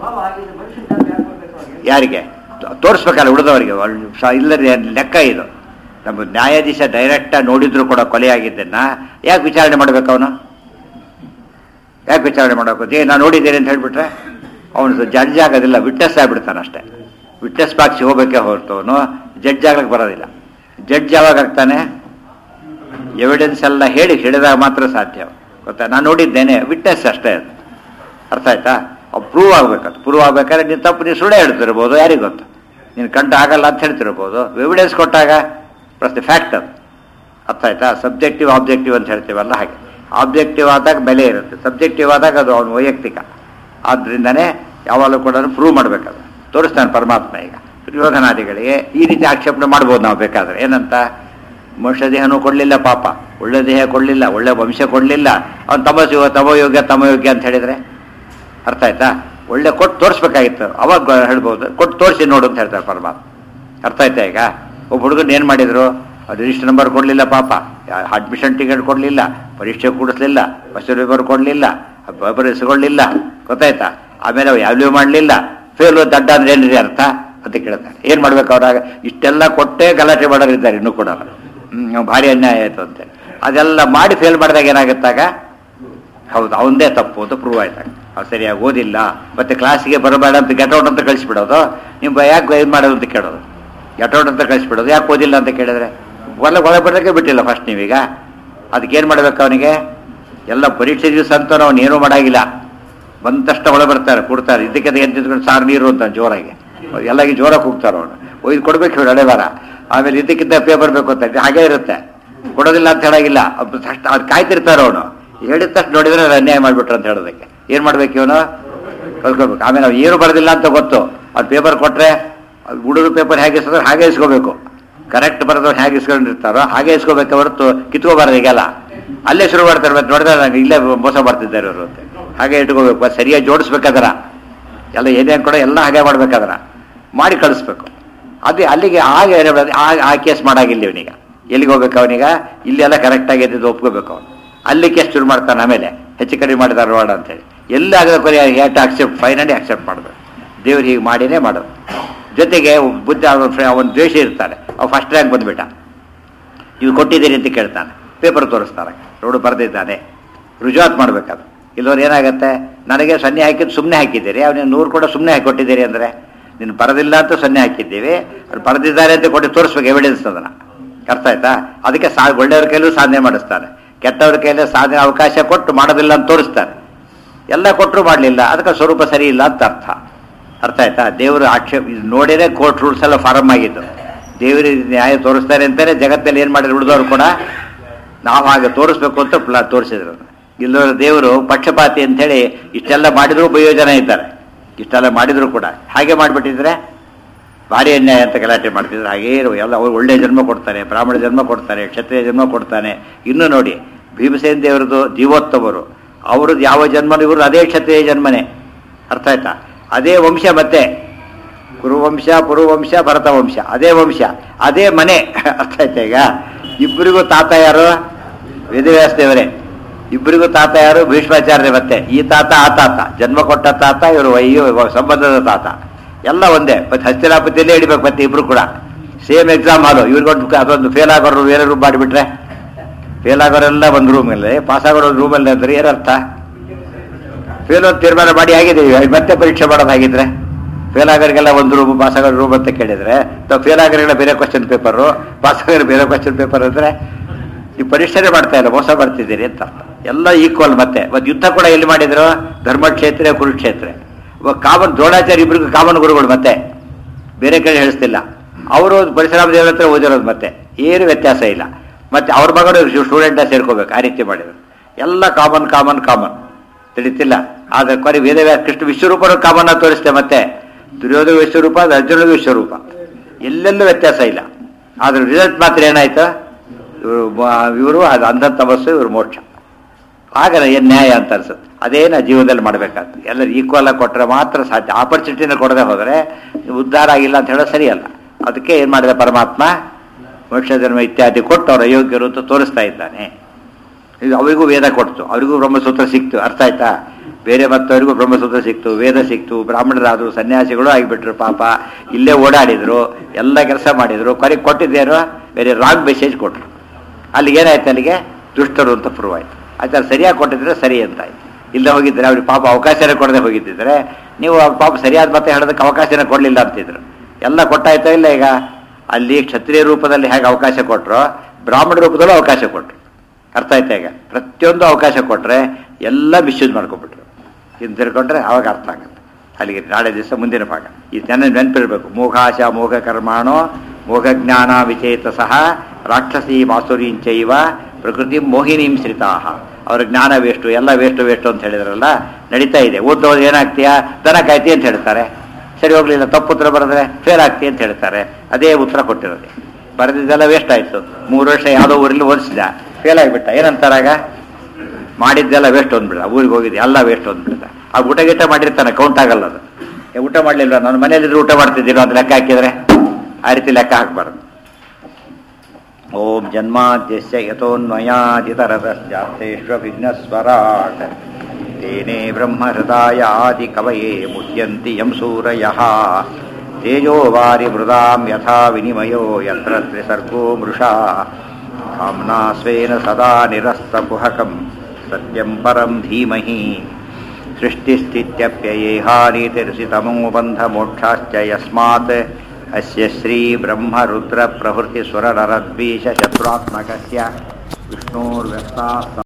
ಯಾರಿಗೆ ತೋರಿಸ್ಬೇಕಲ್ಲ ಉಳಿದವರಿಗೆ ಇಲ್ಲದೆ ಲೆಕ್ಕ ಇದು ನಮ್ಮ ನ್ಯಾಯಾಧೀಶ ಡೈರೆಕ್ಟಾಗಿ ನೋಡಿದ್ರು ಕೂಡ ಕೊಲೆಯಾಗಿದ್ದನ್ನ ಯಾಕೆ ವಿಚಾರಣೆ ಮಾಡ್ಬೇಕು ಅವನು ಯಾಕೆ ವಿಚಾರಣೆ ಮಾಡಬೇಕು ಏ ನಾನು ನೋಡಿದ್ದೇನೆ ಅಂತ ಹೇಳ್ಬಿಟ್ರೆ ಅವನು ಜಡ್ಜ್ ಆಗೋದಿಲ್ಲ ವಿಟ್ನೆಸ್ ಆಗ್ಬಿಡ್ತಾನೆ ಅಷ್ಟೇ ವಿಟ್ನೆಸ್ ಬಾಕ್ಸಿ ಹೋಗ್ಬೇಕೇ ಹೊರತು ಅವನು ಜಡ್ಜ್ ಆಗ್ಲಿಕ್ಕೆ ಬರೋದಿಲ್ಲ ಜಡ್ಜ್ ಯಾವಾಗ ಆಗ್ತಾನೆ ಎವಿಡೆನ್ಸ್ ಎಲ್ಲ ಹೇಳಿ ಹೇಳಿದಾಗ ಮಾತ್ರ ಸಾಧ್ಯ ಗೊತ್ತಾ ನಾನು ನೋಡಿದ್ದೇನೆ ವಿಟ್ನೆಸ್ ಅಷ್ಟೇ ಅದು ಅರ್ಥ ಆಯ್ತಾ ಪ್ರೂವ್ ಆಗ್ಬೇಕದು ಪ್ರೂವ್ ಆಗ್ಬೇಕಾದ್ರೆ ನೀನು ತಪ್ಪು ನೀನು ಸುಳ್ಳು ಹೇಳ್ತಿರ್ಬೋದು ಯಾರಿಗೆ ಗೊತ್ತು ನೀನು ಕಂಡು ಆಗಲ್ಲ ಅಂತ ಹೇಳ್ತಿರ್ಬೋದು ಎವಿಡೆನ್ಸ್ ಕೊಟ್ಟಾಗ ಪ್ರಶ್ನೆ ಫ್ಯಾಕ್ಟ್ ಅದು ಅರ್ಥ ಆಯ್ತಾ ಸಬ್ಜೆಕ್ಟಿವ್ ಆಬ್ಜೆಕ್ಟಿವ್ ಅಂತ ಹೇಳ್ತೀವಲ್ಲ ಹಾಗೆ ಆಬ್ಜೆಕ್ಟಿವ್ ಆದಾಗ ಬೆಲೆ ಇರುತ್ತೆ ಸಬ್ಜೆಕ್ಟಿವ್ ಆದಾಗ ಅದು ಅವನ ವೈಯಕ್ತಿಕ ಆದ್ರಿಂದನೇ ಯಾವಾಗಲೂ ಕೂಡ ಪ್ರೂವ್ ಮಾಡಬೇಕದು ತೋರಿಸ್ತಾನೆ ಪರಮಾತ್ಮ ಈಗ ದುರ್ಯೋಧನಾದಿಗಳಿಗೆ ಈ ರೀತಿ ಆಕ್ಷೇಪಣೆ ಮಾಡ್ಬೋದು ನಾವು ಬೇಕಾದ್ರೆ ಏನಂತ ಮನುಷ್ಯ ದೇಹನೂ ಕೊಡಲಿಲ್ಲ ಪಾಪ ಒಳ್ಳೆ ದೇಹ ಕೊಡಲಿಲ್ಲ ಒಳ್ಳೆ ವಂಶ ಕೊಡಲಿಲ್ಲ ಅವ್ನು ತಮಸ್ಸು ತಮಯೋಗ್ಯ ತಮಯೋಗ್ಯ ಅಂತ ಹೇಳಿದರೆ ಅರ್ಥ ಆಯ್ತಾ ಒಳ್ಳೆ ಕೊಟ್ಟು ತೋರಿಸ್ಬೇಕಾಗಿತ್ತು ಅವಾಗ ಗೊ- ಹೇಳ್ಬೋದು ಕೊಟ್ಟು ತೋರಿಸಿ ನೋಡು ಅಂತ ಹೇಳ್ತಾರೆ ಪರಮಾತ್ಮ ಅರ್ಥ ಆಯ್ತಾ ಈಗ ಒಬ್ಬ ಹುಡುಗನ ಏನು ಮಾಡಿದ್ರು ಅದು ರಿಜಿಸ್ಟರ್ ನಂಬರ್ ಕೊಡಲಿಲ್ಲ ಪಾಪ ಅಡ್ಮಿಷನ್ ಟಿಕೆಟ್ ಕೊಡಲಿಲ್ಲ ಪರೀಕ್ಷೆ ಕೂಡಿಸ್ಲಿಲ್ಲ ಬಸ್ ಪೇಪರ್ ಕೊಡಲಿಲ್ಲ ಪೇಪರ್ ಇಸ್ಕೊಳ್ಳಿಲ್ಲ ಗೊತ್ತಾಯ್ತಾ ಆಮೇಲೆ ಅವು ಯಾವ್ಯಾವ ಮಾಡಲಿಲ್ಲ ಫೇಲು ದಡ್ಡ ಅಂದ್ರೆ ಏನಿದೆ ಅರ್ಥ ಅಂತ ಕೇಳ್ತಾರೆ ಏನು ಮಾಡ್ಬೇಕು ಅವ್ರಾಗ ಇಷ್ಟೆಲ್ಲ ಕೊಟ್ಟೇ ಗಲಾಟೆ ಮಾಡೋರು ಇದ್ದಾರೆ ಇನ್ನೂ ಕೂಡ ಹ್ಮ್, ಭಾರಿ ಅನ್ಯಾಯ ಆಯಿತು ಅಂತೇಳಿ ಅದೆಲ್ಲ ಮಾಡಿ ಫೇಲ್ ಮಾಡಿದಾಗ ಏನಾಗುತ್ತಾಗ ಹೌದು ಅವಂದೇ ತಪ್ಪು ಅಂತ ಪ್ರೂವ್ ಆಯ್ತಾಗ ಅವ್ರು ಸರಿಯಾಗಿ ಓದಿಲ್ಲ ಮತ್ತೆ ಕ್ಲಾಸಿಗೆ ಬರಬೇಡ ಅಂತ ಗೆಟೌಟ್ ಅಂತ ಕಳಿಸ್ಬಿಡೋದು ನೀವು ಯಾಕೆ ಇದು ಮಾಡೋದು ಅಂತ ಕೇಳೋದು ಗೆಟೌಟ್ ಅಂತ ಕಳಿಸ್ಬಿಡೋದು ಯಾಕೆ ಓದಿಲ್ಲ ಅಂತ ಕೇಳಿದ್ರೆ ಒಳ್ಳೆ ಒಳಗೆ ಬರೋಕ್ಕೆ ಬಿಟ್ಟಿಲ್ಲ ಫಸ್ಟ್ ನೀವೀಗ ಅದಕ್ಕೇನು ಮಾಡ್ಬೇಕು ಅವನಿಗೆ ಎಲ್ಲ ಪರೀಕ್ಷೆ ದಿವಸ ಅಂತ ಅವ್ನು ಏನೂ ಮಾಡಾಗಿಲ್ಲ ಬಂದ ತಕ್ಷಣ ಒಳಗೆ ಬರ್ತಾರೆ ಕೊಡ್ತಾರೆ ಇದಕ್ಕೆ ಎದ್ದಿದ್ಕೊಂಡು ಸಾರು ನೀರು ಅಂತ ಜೋರಾಗಿ ಎಲ್ಲಾಗಿ ಜೋರಾಗಿ ಕೂಗ್ತಾರೆ ಅವನು ಒಯ್ದು ಕೊಡ್ಬೇಕು ಇವ್ರು ಹಳೆ ವಾರ ಆಮೇಲೆ ಇದಕ್ಕಿಂತ ಪೇಪರ್ ಬೇಕು ಅಂತ ಹಾಗೇ ಇರುತ್ತೆ ಕೊಡೋದಿಲ್ಲ ಅಂತ ಹೇಳಾಗಿಲ್ಲ ಅದು ತಕ್ಷಣ ಅದು ಕಾಯ್ತಿರ್ತಾರೆ ಅವನು ಹೇಳಿದ ತಕ್ಷಣ ನೋಡಿದ್ರೆ ಅದು ಅನ್ಯಾಯ ಮಾಡಿಬಿಟ್ರು ಅಂತ ಹೇಳೋದಕ್ಕೆ ಏನು ಮಾಡ್ಬೇಕು ಇವನು ಕಲ್ಕೋಬೇಕು ಆಮೇಲೆ ಅವ್ನು ಏನು ಬರೋದಿಲ್ಲ ಅಂತ ಗೊತ್ತು ಅದು ಪೇಪರ್ ಕೊಟ್ಟರೆ ಹುಡುಗರು ಪೇಪರ್ ಹೇಗೆ ಇಸ್ಕೊಂಡ್ರೆ ಹಾಗೆ ಇಸ್ಕೋಬೇಕು ಕರೆಕ್ಟ್ ಬರೋದವ್ರು ಹೇಗೆ ಇಸ್ಕೊಂಡಿರ್ತಾರೋ ಹಾಗೆ ಇಸ್ಕೋಬೇಕು ಹೊರತು ಕಿತ್ಕೋಬಾರ್ದು ಈಗೆಲ್ಲ ಅಲ್ಲೇ ಶುರು ಮಾಡ್ತಾರೆ ಮತ್ತೆ ನೋಡಿದ್ರೆ ನಂಗೆ ಇಲ್ಲೇ ಮೋಸ ಮಾಡ್ತಿದ್ದಾರೆ ಇವರು ಅಂತ ಹಾಗೆ ಇಟ್ಕೋಬೇಕು ಅದು ಸರಿಯಾಗಿ ಜೋಡಿಸ್ಬೇಕಾದ್ರ ಎಲ್ಲ ಏನೇನು ಕೂಡ ಎಲ್ಲ ಹಾಗೆ ಮಾಡ್ಬೇಕಾದ್ರ ಮಾಡಿ ಕಳಿಸ್ಬೇಕು ಅದೇ ಅಲ್ಲಿಗೆ ಆಗ ಏನ್ ಮಾಡೋದು? ಆ ಆ ಕೇಸ್ ಮಾಡಾಗಿಲ್ಲ ಇವನೀಗ ಎಲ್ಲಿಗೆ ಹೋಗ್ಬೇಕು ಅವನೀಗ ಇಲ್ಲೆಲ್ಲ ಕರೆಕ್ಟಾಗಿ ಎದ್ದಿದ್ದು ಒಪ್ಕೋಬೇಕು ಅವನು ಅಲ್ಲಿ ಕೇಸ್ ಶುರು ಮಾಡ್ತಾನೆ ಆಮೇಲೆ ಹೆಚ್ಚು ಕಡಿಮೆ ಮಾಡಿದಾರೆ ನೋಡ ಅಂತೇಳಿ ಎಲ್ಲ ಆಗದ ಕೊನೆ ಹ್ಯಾಟ್ ಅಕ್ಸೆಪ್ಟ್ ಫೈನಲಿ ಅಕ್ಸೆಪ್ಟ್ ಮಾಡಬೇಕು ದೇವ್ರು ಹೀಗೆ ಮಾಡಿನೇ ಮಾಡೋದು ಜೊತೆಗೆ ಬುದ್ಧ ಅವನ ದ್ವೇಷ ಇರ್ತಾನೆ ಅವ ಫಸ್ಟ್ ರ್ಯಾಂಕ್ ಬಂದ್ಬಿಟ್ಟ ನೀವು ಕೊಟ್ಟಿದ್ದೀರಿ ಅಂತ ಕೇಳ್ತಾನೆ ಪೇಪರ್ ತೋರಿಸ್ತಾರೆ ನೋಡು ಬರೆದಿದ್ದಾನೆ ರುಜುವಾತ್ ಮಾಡ್ಬೇಕದು ಇಲ್ಲವ್ರು ಏನಾಗುತ್ತೆ ನನಗೆ ಸೊನ್ನೆ ಹಾಕಿದ್ದು ಸುಮ್ಮನೆ ಹಾಕಿದ್ದೀರಿ ಅವನಿಗೆ ನೂರು ಕೂಡ ಸುಮ್ಮನೆ ಹಾಕಿ ಕೊಟ್ಟಿದ್ದೀರಿ ಅಂದರೆ ನೀನು ಬರದಿಲ್ಲ ಅಂತ ಸೊನ್ನೆ ಹಾಕಿದ್ದೀವಿ ಅವ್ರು ಬರೆದಿದ್ದಾರೆ ಅಂತ ಕೊಟ್ಟು ತೋರಿಸ್ಬೇಕು ಎವಿಡೆನ್ಸ್ ಅದನ್ನು ಅರ್ಥ ಆಯ್ತಾ ಅದಕ್ಕೆ ಸಾ ಒಳ್ಳೆಯವ್ರ ಕೈಲೂ ಸಾಧನೆ ಮಾಡಿಸ್ತಾನೆ ಕೆಟ್ಟವ್ರ ಕೈಲೇ ಸಾಧನೆ ಅವಕಾಶ ಕೊಟ್ಟು ಮಾಡೋದಿಲ್ಲ ಅಂತ ತೋರಿಸ್ತಾನೆ ಎಲ್ಲ ಕೊಟ್ಟರು ಮಾಡಲಿಲ್ಲ ಅದಕ್ಕೆ ಸ್ವರೂಪ ಸರಿ ಇಲ್ಲ ಅಂತ ಅರ್ಥ ಅರ್ಥ ಆಯ್ತಾ ದೇವರು ಆಕ್ಷೇಪ ಇದು ನೋಡಿದ್ರೆ ಕೋರ್ಟ್ ರೂಲ್ಸ್ ಎಲ್ಲ ಫಾರಮ್ ಆಗಿದ್ದು ದೇವರಿಗೆ ನ್ಯಾಯ ತೋರಿಸ್ತಾರೆ ಅಂತಾನೆ ಜಗತ್ತಲ್ಲಿ ಏನು ಮಾಡಿದ್ರು ಉಳಿದವರು ಕೂಡ ನಾವು ಹಾಗೆ ತೋರಿಸ್ಬೇಕು ಅಂತ ಪ್ಲಾ ತೋರಿಸಿದ್ರು ಇಲ್ಲವರು ದೇವರು ಪಕ್ಷಪಾತಿ ಅಂತೇಳಿ ಇಷ್ಟೆಲ್ಲ ಮಾಡಿದ್ರು ಬೈಯೋ ಜನ ಇದ್ದಾರೆ ಇಷ್ಟೆಲ್ಲ ಮಾಡಿದ್ರು ಕೂಡ ಹಾಗೆ ಮಾಡಿಬಿಟ್ಟಿದ್ರೆ ಭಾರಿ ಅನ್ಯಾಯ ಅಂತ ಗಲಾಟೆ ಮಾಡ್ತಿದ್ರು ಹಾಗೇ ಇರು ಎಲ್ಲ ಅವ್ರು ಒಳ್ಳೆ ಜನ್ಮ ಕೊಡ್ತಾನೆ ಬ್ರಾಹ್ಮಣ ಜನ್ಮ ಕೊಡ್ತಾನೆ ಕ್ಷತ್ರಿಯ ಜನ್ಮ ಕೊಡ್ತಾನೆ ಇನ್ನು ನೋಡಿ ಭೀಮಸೇನ ದೇವರದು ಜೀವೋತ್ತಮರು ಅವ್ರದ್ದು ಯಾವ ಜನ್ಮನೂ ಇವರು ಅದೇ ಕ್ಷತ್ರಿಯ ಜನ್ಮನೇ ಅರ್ಥ ಆಯ್ತಾ ಅದೇ ವಂಶ ಮತ್ತೆ ಕುರುವಂಶ ಪುರುವಂಶ ಭರತ ವಂಶ ಅದೇ ವಂಶ ಅದೇ ಮನೆ ಅರ್ಥ ಆಯ್ತಾ ಈಗ ಇಬ್ಬರಿಗೂ ತಾತ ಯಾರು ವೇದವ್ಯಾಸ ದೇವರೇ ಇಬ್ಬರಿಗೂ ತಾತ ಯಾರು ಭೀಷ್ಮಾಚಾರ್ಯ ಮತ್ತೆ ಈ ತಾತ ಆ ತಾತ ಜನ್ಮ ಕೊಟ್ಟ ತಾತ ಇವರು ವೈಯೋ ಸಂಬಂಧದ ತಾತ ಎಲ್ಲ ಒಂದೇ ಮತ್ತೆ ಹಸ್ತಿನಾಪತಿಯಲ್ಲೇ ಹಿಡಿಬೇಕು ಮತ್ತೆ ಇಬ್ರು ಕೂಡ ಸೇಮ್ ಎಕ್ಸಾಮ್ ಹಾಲು ಇವ್ರಿಗೊಂದು ಅದೊಂದು ಫೇಲ್ ಆಗೋರು ಬೇರೆ ರೂಮ್ ಮಾಡಿಬಿಟ್ರೆ ಫೇಲ್ ಆಗೋರೆಲ್ಲ ಒಂದು ರೂಮಲ್ಲಿ ಪಾಸ್ ಆಗೋರು ಒಂದು ರೂಮಲ್ಲಿ ಅಂದ್ರೆ ಏನರ್ಥ ಫೇಲ್ ಅಂತ ತೀರ್ಮಾನ ಮಾಡಿ ಆಗಿದ್ದೀವಿ ಮತ್ತೆ ಪರೀಕ್ಷೆ ಮಾಡೋದು ಹಾಗಿದ್ರೆ ಫೇಲ್ ಆಗೋರಿಗೆಲ್ಲ ಒಂದು ರೂಮ್ ಪಾಸ್ ಆಗೋ ರೂಮ್ ಅಂತ ಕೇಳಿದ್ರೆ ತಾವು ಫೇಲ್ ಆಗೋರಿಗೆಲ್ಲ ಬೇರೆ ಕ್ವಶನ್ ಪೇಪರು ಪಾಸ್ ಆಗೋರು ಬೇರೆ ಕ್ವಶನ್ ಪೇಪರ್ ಅಂದ್ರೆ ನೀವು ಪರೀಕ್ಷೆನೇ ಮಾಡ್ತಾ ಇಲ್ಲ ಮೋಸ ಮಾಡ್ತಿದ್ದೀರಿ ಅಂತ ಅರ್ಥ ಎಲ್ಲ ಈಕ್ವಲ್ ಮತ್ತೆ ಒಂದು ಯುದ್ಧ ಕೂಡ ಎಲ್ಲಿ ಮಾಡಿದ್ರು ಧರ್ಮಕ್ಷೇತ್ರ ಕುರುಕ್ಷೇತ್ರ ಕಾಮನ್ ದ್ರೋಣಾಚಾರ್ಯ ಇಬ್ಬರಿಗೂ ಕಾಮನ್ ಗುರುಗಳು ಮತ್ತೆ ಬೇರೆ ಕಡೆ ಹೇಳಿಸ್ತಿಲ್ಲ ಅವರು ಪರಶುರಾಮ ದೇವರ ಹತ್ರ ಓದಿರೋದು ಮತ್ತೆ ಏನು ವ್ಯತ್ಯಾಸ ಇಲ್ಲ ಮತ್ತೆ ಅವ್ರ ಮಗನು ಸ್ಟೂಡೆಂಟ ಸೇರ್ಕೋಬೇಕು ಆ ರೀತಿ ಮಾಡಿದ್ರು ಎಲ್ಲ ಕಾಮನ್ ಕಾಮನ್ ಕಾಮನ್ ತಿಳಿತಿಲ್ಲ ಆದ್ರೆ ಕೊನೆ ವೇದವ್ಯಾಸ ಕೃಷ್ಣ ವಿಶ್ವರೂಪನು ಕಾಮನ್ ತೋರಿಸ್ತೆ ಮತ್ತೆ ದುರ್ಯೋಧನ ವಿಶ್ವರೂಪ ಅದು ಅರ್ಜುನದು ವಿಶ್ವರೂಪ ಎಲ್ಲೆಲ್ಲೂ ವ್ಯತ್ಯಾಸ ಇಲ್ಲ ಆದ್ರೆ ರಿಸಲ್ಟ್ ಮಾತ್ರ ಏನಾಯ್ತು ಇವರು ಇವರು ಅದು ಅಂಧ ತಪಸ್ಸು ಇವರು ಮೋಕ್ಷ ಆಗ ಏನು ನ್ಯಾಯ ಅಂತ ಅನ್ಸುತ್ತೆ ಅದೇನ ಜೀವನದಲ್ಲಿ ಮಾಡಬೇಕಾಗ್ತದೆ ಎಲ್ಲರೂ ಈಕ್ವಲ್ ಆಗಿ ಕೊಟ್ಟರೆ ಮಾತ್ರ ಸಾಧ್ಯ ಆಪರ್ಚುನಿಟಿನ ಕೊಡದೆ ಹೋದರೆ ಉದ್ಧಾರ ಆಗಿಲ್ಲ ಅಂತ ಹೇಳೋದು ಸರಿಯಲ್ಲ ಅದಕ್ಕೆ ಏನು ಮಾಡಿದ ಪರಮಾತ್ಮ ಮೋಕ್ಷ ಜನ್ಮ ಇತ್ಯಾದಿ ಕೊಟ್ಟು ಅವ್ರ ಅಯೋಗ್ಯರು ಅಂತ ತೋರಿಸ್ತಾ ಇದ್ದಾನೆ ಇದು ಅವರಿಗೂ ವೇದ ಕೊಡ್ತು ಅವರಿಗೂ ಬ್ರಹ್ಮಸೂತ್ರ ಸಿಕ್ತು ಅರ್ಥ ಆಯ್ತಾ ಬೇರೆ ಮತ್ತವರಿಗೂ ಬ್ರಹ್ಮಸೂತ್ರ ಸಿಕ್ತು ವೇದ ಸಿಕ್ತು ಬ್ರಾಹ್ಮಣರಾದರು ಸನ್ಯಾಸಿಗಳು ಆಗಿಬಿಟ್ರು ಪಾಪ ಇಲ್ಲೇ ಓಡಾಡಿದ್ರು ಎಲ್ಲ ಕೆಲಸ ಮಾಡಿದ್ರು ಕೊನೆಗೆ ಕೊಟ್ಟಿದ್ದೇನೋ ಬೇರೆ ರಾಂಗ್ ಮೆಸೇಜ್ ಕೊಟ್ಟರು ಅಲ್ಲಿಗೆ ಏನಾಯ್ತು ಅಲ್ಲಿಗೆ ದುಷ್ಟರು ಅಂತ ಪ್ರೂವ್ ಆಯ್ತು ಆಯ್ತು ಅದು ಸರಿಯಾಗಿ ಕೊಟ್ಟಿದ್ರೆ ಸರಿ ಅಂತ ಆಯ್ತು ಇಲ್ಲೇ ಹೋಗಿದ್ರೆ ಅವ್ರಿಗೆ ಪಾಪ ಅವಕಾಶನೇ ಕೊಡದೆ ಹೋಗಿದ್ದಿದ್ರೆ ನೀವು ಅವ್ರ ಪಾಪ ಸರಿಯಾದ ಮತ್ತೆ ಹೇಳೋದಕ್ಕೆ ಅವಕಾಶನೇ ಕೊಡಲಿಲ್ಲ ಅಂತಿದ್ರು ಎಲ್ಲ ಕೊಟ್ಟಾಯ್ತಾ ಇಲ್ಲ ಈಗ ಅಲ್ಲಿ ಕ್ಷತ್ರಿಯ ರೂಪದಲ್ಲಿ ಹೇಗೆ ಅವಕಾಶ ಕೊಟ್ಟರು ಬ್ರಾಹ್ಮಣ ರೂಪದಲ್ಲೂ ಅವಕಾಶ ಕೊಟ್ಟರು ಅರ್ಥ ಆಯ್ತಾ ಈಗ ಪ್ರತಿಯೊಂದು ಅವಕಾಶ ಕೊಟ್ಟರೆ ಎಲ್ಲ ಮಿಸ್ಯೂಸ್ ಮಾಡ್ಕೊಬಿಟ್ರು ಇನ್ನು ತಿಳ್ಕೊಂಡ್ರೆ ಅವಾಗ ಅರ್ಥ ಆಗುತ್ತೆ ಅಲ್ಲಿಗೆ ನಾಳೆ ದಿವಸ ಮುಂದಿನ ಭಾಗ ಈ ಜನ ನೆನಪಿರಬೇಕು ಮೋಘಾಶ ಮೋಘ ಕರ್ಮಾಣೋ ಮೋಘ ಜ್ಞಾನ ವಿಚೇತ ಸಹ ರಾಕ್ಷಸಿ ಮಾಸುರೀಂಚೈವ ಪ್ರಕೃತಿ ಮೋಹಿನೀಂ ಶ್ರಿತಾಹ ಅವ್ರ ಜ್ಞಾನ ವೇಸ್ಟು ಎಲ್ಲ ವೇಸ್ಟು ವೇಸ್ಟು ಅಂತ ಹೇಳಿದ್ರಲ್ಲ ನಡೀತಾ ಇದೆ ಓದೋದು ಏನಾಗ್ತೀಯಾ ದನ ಕಾಯ್ತಿ ಅಂತ ಹೇಳ್ತಾರೆ ಸರಿ ಹೋಗ್ಲಿಲ್ಲ ತಪ್ಪು ಉತ್ತರ ಬರೆದ್ರೆ ಫೇಲ್ ಆಗ್ತಿ ಅಂತ ಹೇಳ್ತಾರೆ ಅದೇ ಉತ್ತರ ಕೊಟ್ಟಿರೋದು ಬರೆದಿದ್ದೆಲ್ಲ ವೇಸ್ಟ್ ಆಯ್ತು ಮೂರು ವರ್ಷ ಯಾವುದೋ ಊರಲ್ಲಿ ಓದಿಸಿದ ಫೇಲ್ ಆಗಿಬಿಟ್ಟ ಏನಂತಾರಾಗ ಮಾಡಿದ್ದೆಲ್ಲ ವೇಸ್ಟ್ ಅಂದ್ಬಿಡ ಊರಿಗೆ ಹೋಗಿದ್ದು ಎಲ್ಲ ವೇಸ್ಟ್ ಅಂದ್ಬಿಡ್ತ ಆ ಊಟ ಗೀಟ ಮಾಡಿರ್ತಾನೆ ಕೌಂಟ್ ಆಗಲ್ಲ ಅದು ಏ, ಊಟ ಮಾಡ್ಲಿಲ್ವ ನಾನು ಮನೇಲಿದ್ರು ಊಟ ಮಾಡ್ತಿದ್ದೀನೋ ಅಂತ ಲೆಕ್ಕ ಹಾಕಿದ್ರೆ ಆ ರೀತಿ ಲೆಕ್ಕ ಹಾಕ್ಬಾರ್ದು ಓಂ ಜನ್ಮಾದ್ಯಸ್ಯ ಯಥೋನ್ಮಯಾದಿತರತಶ್ಚಾತ್ತೇಷ್ವವಿಘ್ನಸ್ವರಾಟ್ ತೇನೇ ಬ್ರಹ್ಮಹೃದಾಯ ಆದಿ ಕವಯೇ ಮುಹ್ಯಂತಿ ಯಂ ಸೂರಯಃ ತೇಜೋ ವಾರಿ ಮೃದಾಂ ಯಥಾ ವಿನಿಮಯೋ ಯತ್ರ ತ್ರಿಸರ್ಗೋ ಮೃಷಾ ಕಾಮ್ನಾ ಸ್ವೇನ ಸದಾ ನಿರಸ್ತಕುಹಕಂ ಸತ್ಯಂ ಪರಂ ಧೀಮಹಿ ಸೃಷ್ಟಿಸ್ಥಿತ್ಯಪ್ಯಯೇಹಾನೀತಿರ್ಷಿತಮೋ ಬಂಧಮೋಕ್ಷಾಶ್ಚ ಯಸ್ಮಾತ್ ಅಸ್ಯ ಶ್ರೀ ಬ್ರಹ್ಮ ರುದ್ರ ಪ್ರಭೃತಿ ಸುರನರದ್ವೀಶ ಶತ್ರುತ್ಮಕಸ್ಯ ವಿಷ್ಣೋರ್ವ್ಯಸ್ತಾ